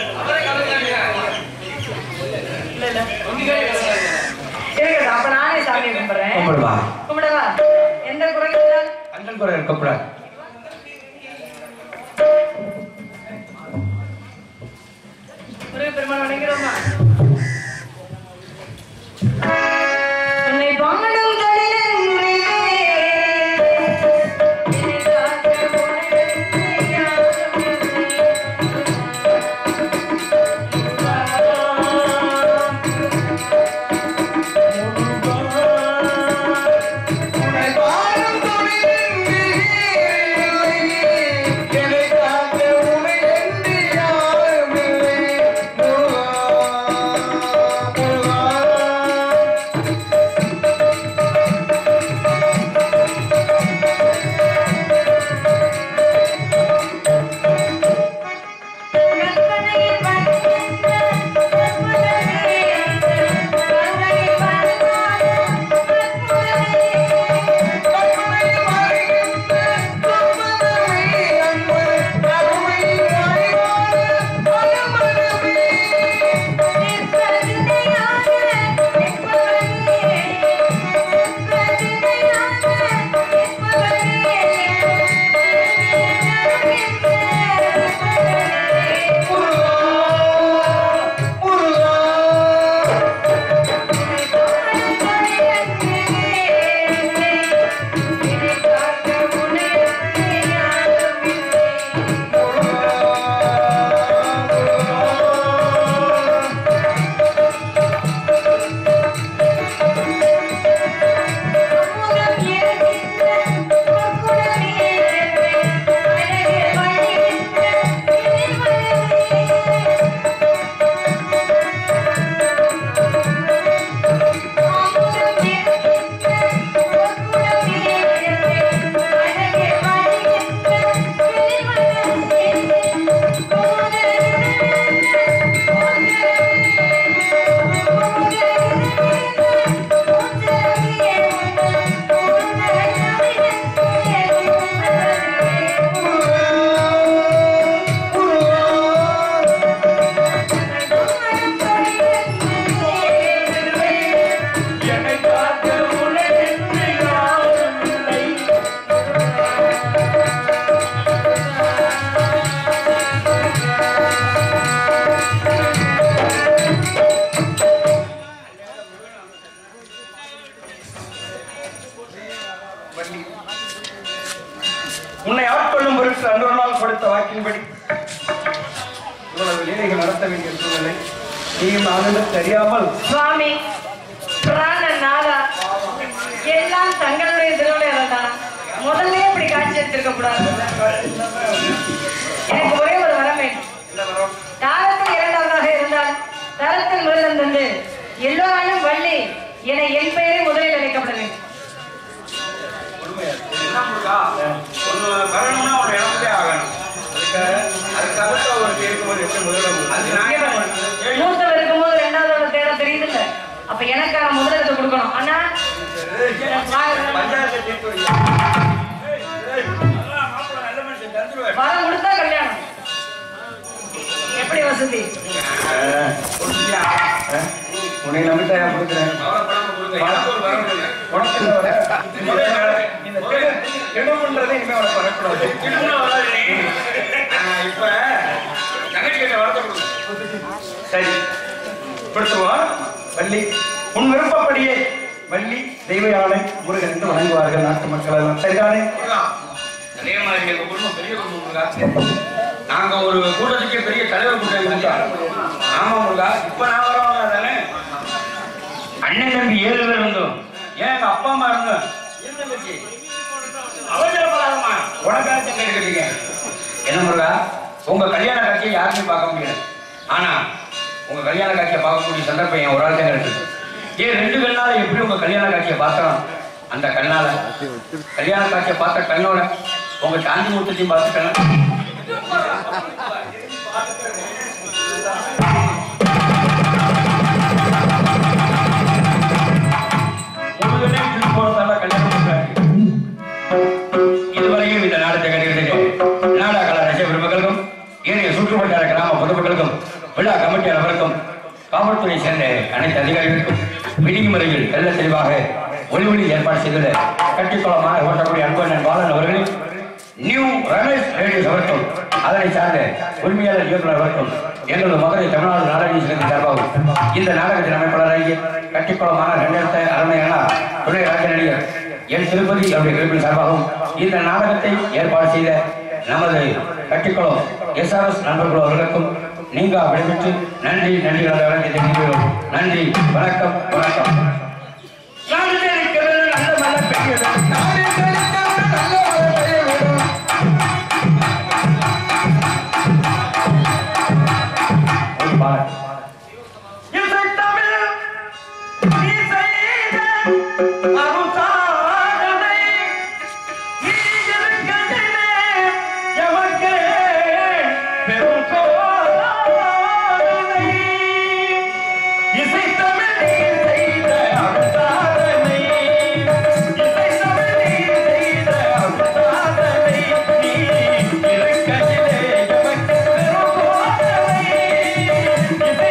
இல்ல இல்ல இருக்கட்டும் அப்ப நானே சாமியை கும்பிடுறேன் கும்பிடுவா. கும்பிடவா எந்த குறையும் இல்லை? அண்ணன் குறை இருக்கக்கூடாது முருக பெருமான் வணங்குறோமா உன்னை பாடும் தொழிலன் முறையே. என்னை காக்க உனக்கு யாரும் உன்னை காக்க உன்னை என்று யாரும் இல்லை வேண்டிய சூழ்நிலை நீயும் நானும் தெரியாமல் சுவாமி பிராண நாதா எல்லாம் தங்களுடைய திருவிளையாடல் தான் முதல்ல இப்படி காட்சி எடுத்திருக்க கூடாது எனக்கு ஒரே ஒரு வரம் வேண்டும் தாரத்தில் இரண்டாவதாக இருந்தால் தரத்தில் முதலிடம் தந்து எல்லோராலும் வள்ளி என என் பெயரை முதலில் அழைக்கப்பட வேண்டும் என்ன முருகா ஒண்ணு வரணும்னா ஒரு இடத்துலயே ஆகணும் அதுக்காக ஒரு கேட்கும்போது எப்படி முதல்ல அது நான் மூத்தவர் இருக்கும்போது ரெண்டாவது தேட தெரியுதுல்ல அப்ப எனக்கான முதலிடத்தை கொடுக்கணும் அண்ணா வாங்க. பஞ்சாயத்தை தீர்த்து வை. ஏய், அதெல்லாம் மாப்பிள்ளை நல்ல மனுஷன் தந்துருவாரு. வரம் கொடுத்தா கல்யாணம் எப்படி வசதி கொடுத்துட்டியா? உன்னை நம்பிட்டா கொடுக்குறேன் கவலைப்படாம கொடுங்க. எனக்கு ஒரு வரம் இல்லை. உனக்கு இந்த வர- இந்த திரு- திருமணம்ன்றதே இனிமே உனக்கு வரக்கூடாது இன்னும் வராது நீ. ஆ, இப்ப தங்கச்சி கிட்ட வரத்தை கொடுங்க. சரி கொடுத்துருவோம் வள்ளி உன் விருப்பப்படியே வள்ளி தெய்வ யானை முருகன் என்று வணங்குவார்கள் நாட்டு மக்கள் எல்லாம் சரிதானே முருகா, அதே மாதிரி எங்க குடும்பம் பெரிய குடும்பம் முருகா. நாங்க ஒரு கூட்டத்துக்கே பெரிய தலைவர் கூட்டம் இருந்தா ஆமா முருகா இப்ப நான் வரவங்க தானே அண்ணன் தம்பி ஏழு பேர் இருந்தோம் ஏன் எங்க அப்பா அம்மா இருந்தோம் இருந்துச்சு அவசரப்படாதம்மா உனக்காக தங்க எடுக்கிறீங்க என்ன முருகா உங்க கல்யாண காட்சியை யாருமே பார்க்க முடியாது ஆனா உங்க கல்யாண காட்சியை பார்க்கக்கூடிய சந்தர்ப்பம் என் ஒரு ஆள் தான் இருக்கு ஏன் ரெண்டு கண்ணால எப்படி உங்க கல்யாண காட்சியை பார்த்தோம் அந்த கண்ணால கல்யாண காட்சியை பார்த்த கண்ணோட உங்க சாந்தி மூர்த்தத்தையும் பார்த்துட்டேன் முருகனே திருப்பி போறதால கல்யாணம் பண்றாரு இதுவரையும் இந்த நாடகத்தை கட்டிக்கிட்டு நாடக கலா ரசிக பெருமக்களுக்கும் ஏனைய சுற்றுவட்டார கிராம பொதுமக்களுக்கும் விழா கமிட்டி நபருக்கும் காவல்துறை சேர்ந்த அனைத்து அதிகாரிகளுக்கும் விதிமுறையில் தெல்ல தெளிவாக ஒளி ஒளி ஏற்பாடு செய்துள்ள கட்டிக்குளமாக ஓட்டக்கூடிய அன்பன் பாலன் அவர்களின் நியூ ரமேஷ் ரேடியோஸ் அவருக்கும் அதனை சார்ந்த உரிமையாளர் இயக்குனர் அவருக்கும் எங்களது மதுரை தமிழ்நாடு நாடக சங்கத்தின் சார்பாகவும் இந்த நாடகத்தின் அமைப்பாளராகிய கட்டிக்குளமான ரெண்டாயிரத்தி அருமையான துணை ராஜ நடிகர் என் திருப்பதி அவருடைய குழுப்பின் சார்பாகவும் இந்த நாடகத்தை ஏற்பாடு செய்த நமது கட்டிக்குளம் எஸ்ஆர்எஸ் நண்பர்கள் அவர்களுக்கும் நீங்க விடைபெற்று நன்றி நன்றி வழங்கி தெரிவிக்கிறோம் நன்றி வணக்கம் வணக்கம் நாடு இருக்கிறது நல்ல மழை பெய்யுது. நாடு இருக்கிறது நல்ல மழை பெய்யுது. ஒரு பாடல். இசைத்தமிழ் நீ செய்த அருசாதனை நீ இருக்கையிலே எமக்கே பெரும் சோதனை. இசைத்தமிழ் நீ செய்த அருசாதனை. இசைத்தமிழ் நீ செய்த அருசாதனை. நீ இருக்கையிலே எமக்கே பெரும் சோதனை.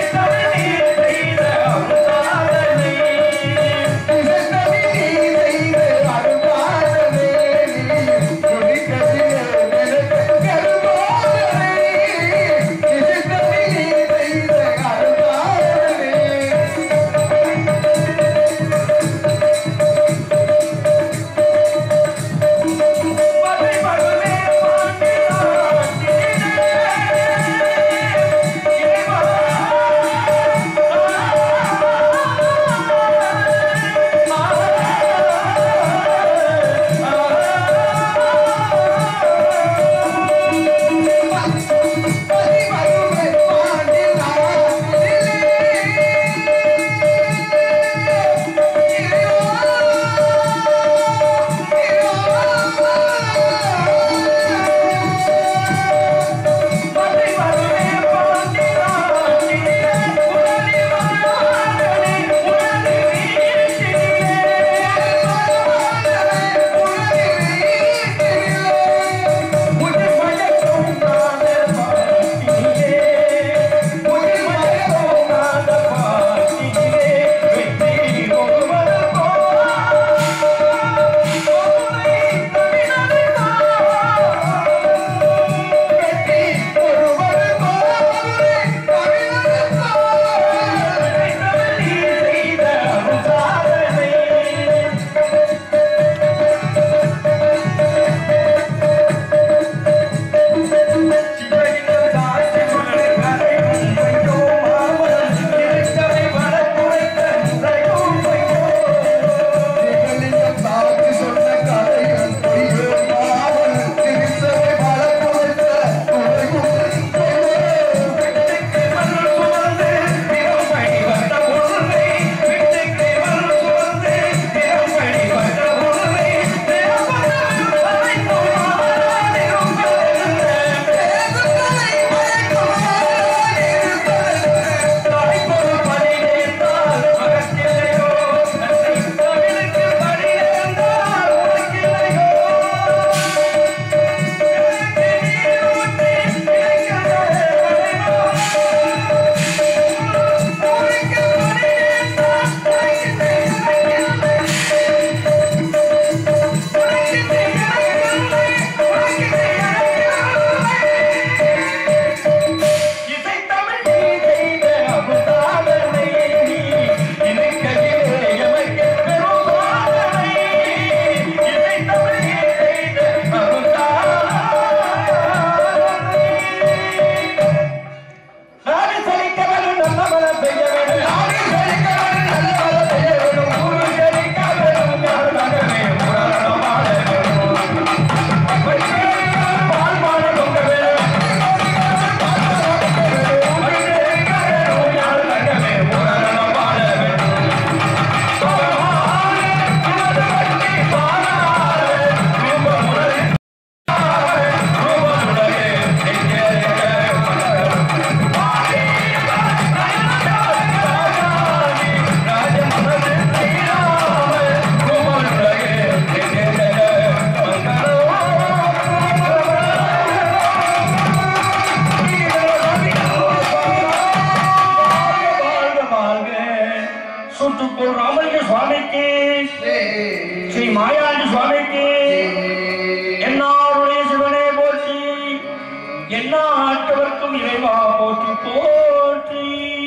மாயாண்டி சுவாமிக்கு என்னாருடைய சிவனே போற்றி எல்லா ஆட்டவர்க்கும் இறைவா போற்றி போற்றி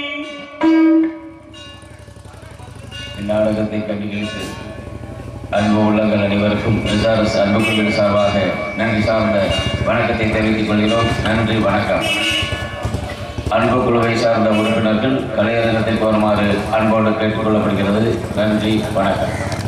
இந்நாடகத்தை கண்டுகளித்து அன்பு உள்ளங்கள் அனைவருக்கும் எஸ்ஆர்எஸ் அன்புக்குழுவின் சார்பாக நன்றி சார்ந்த வணக்கத்தை தெரிவித்துக் கொள்கிறோம் நன்றி வணக்கம் அன்பு குழுவை சார்ந்த உறுப்பினர்கள் கலையரங்கத்திற்கு வருமாறு அன்போடு கேட்டுக்கொள்ளப்படுகிறது நன்றி வணக்கம்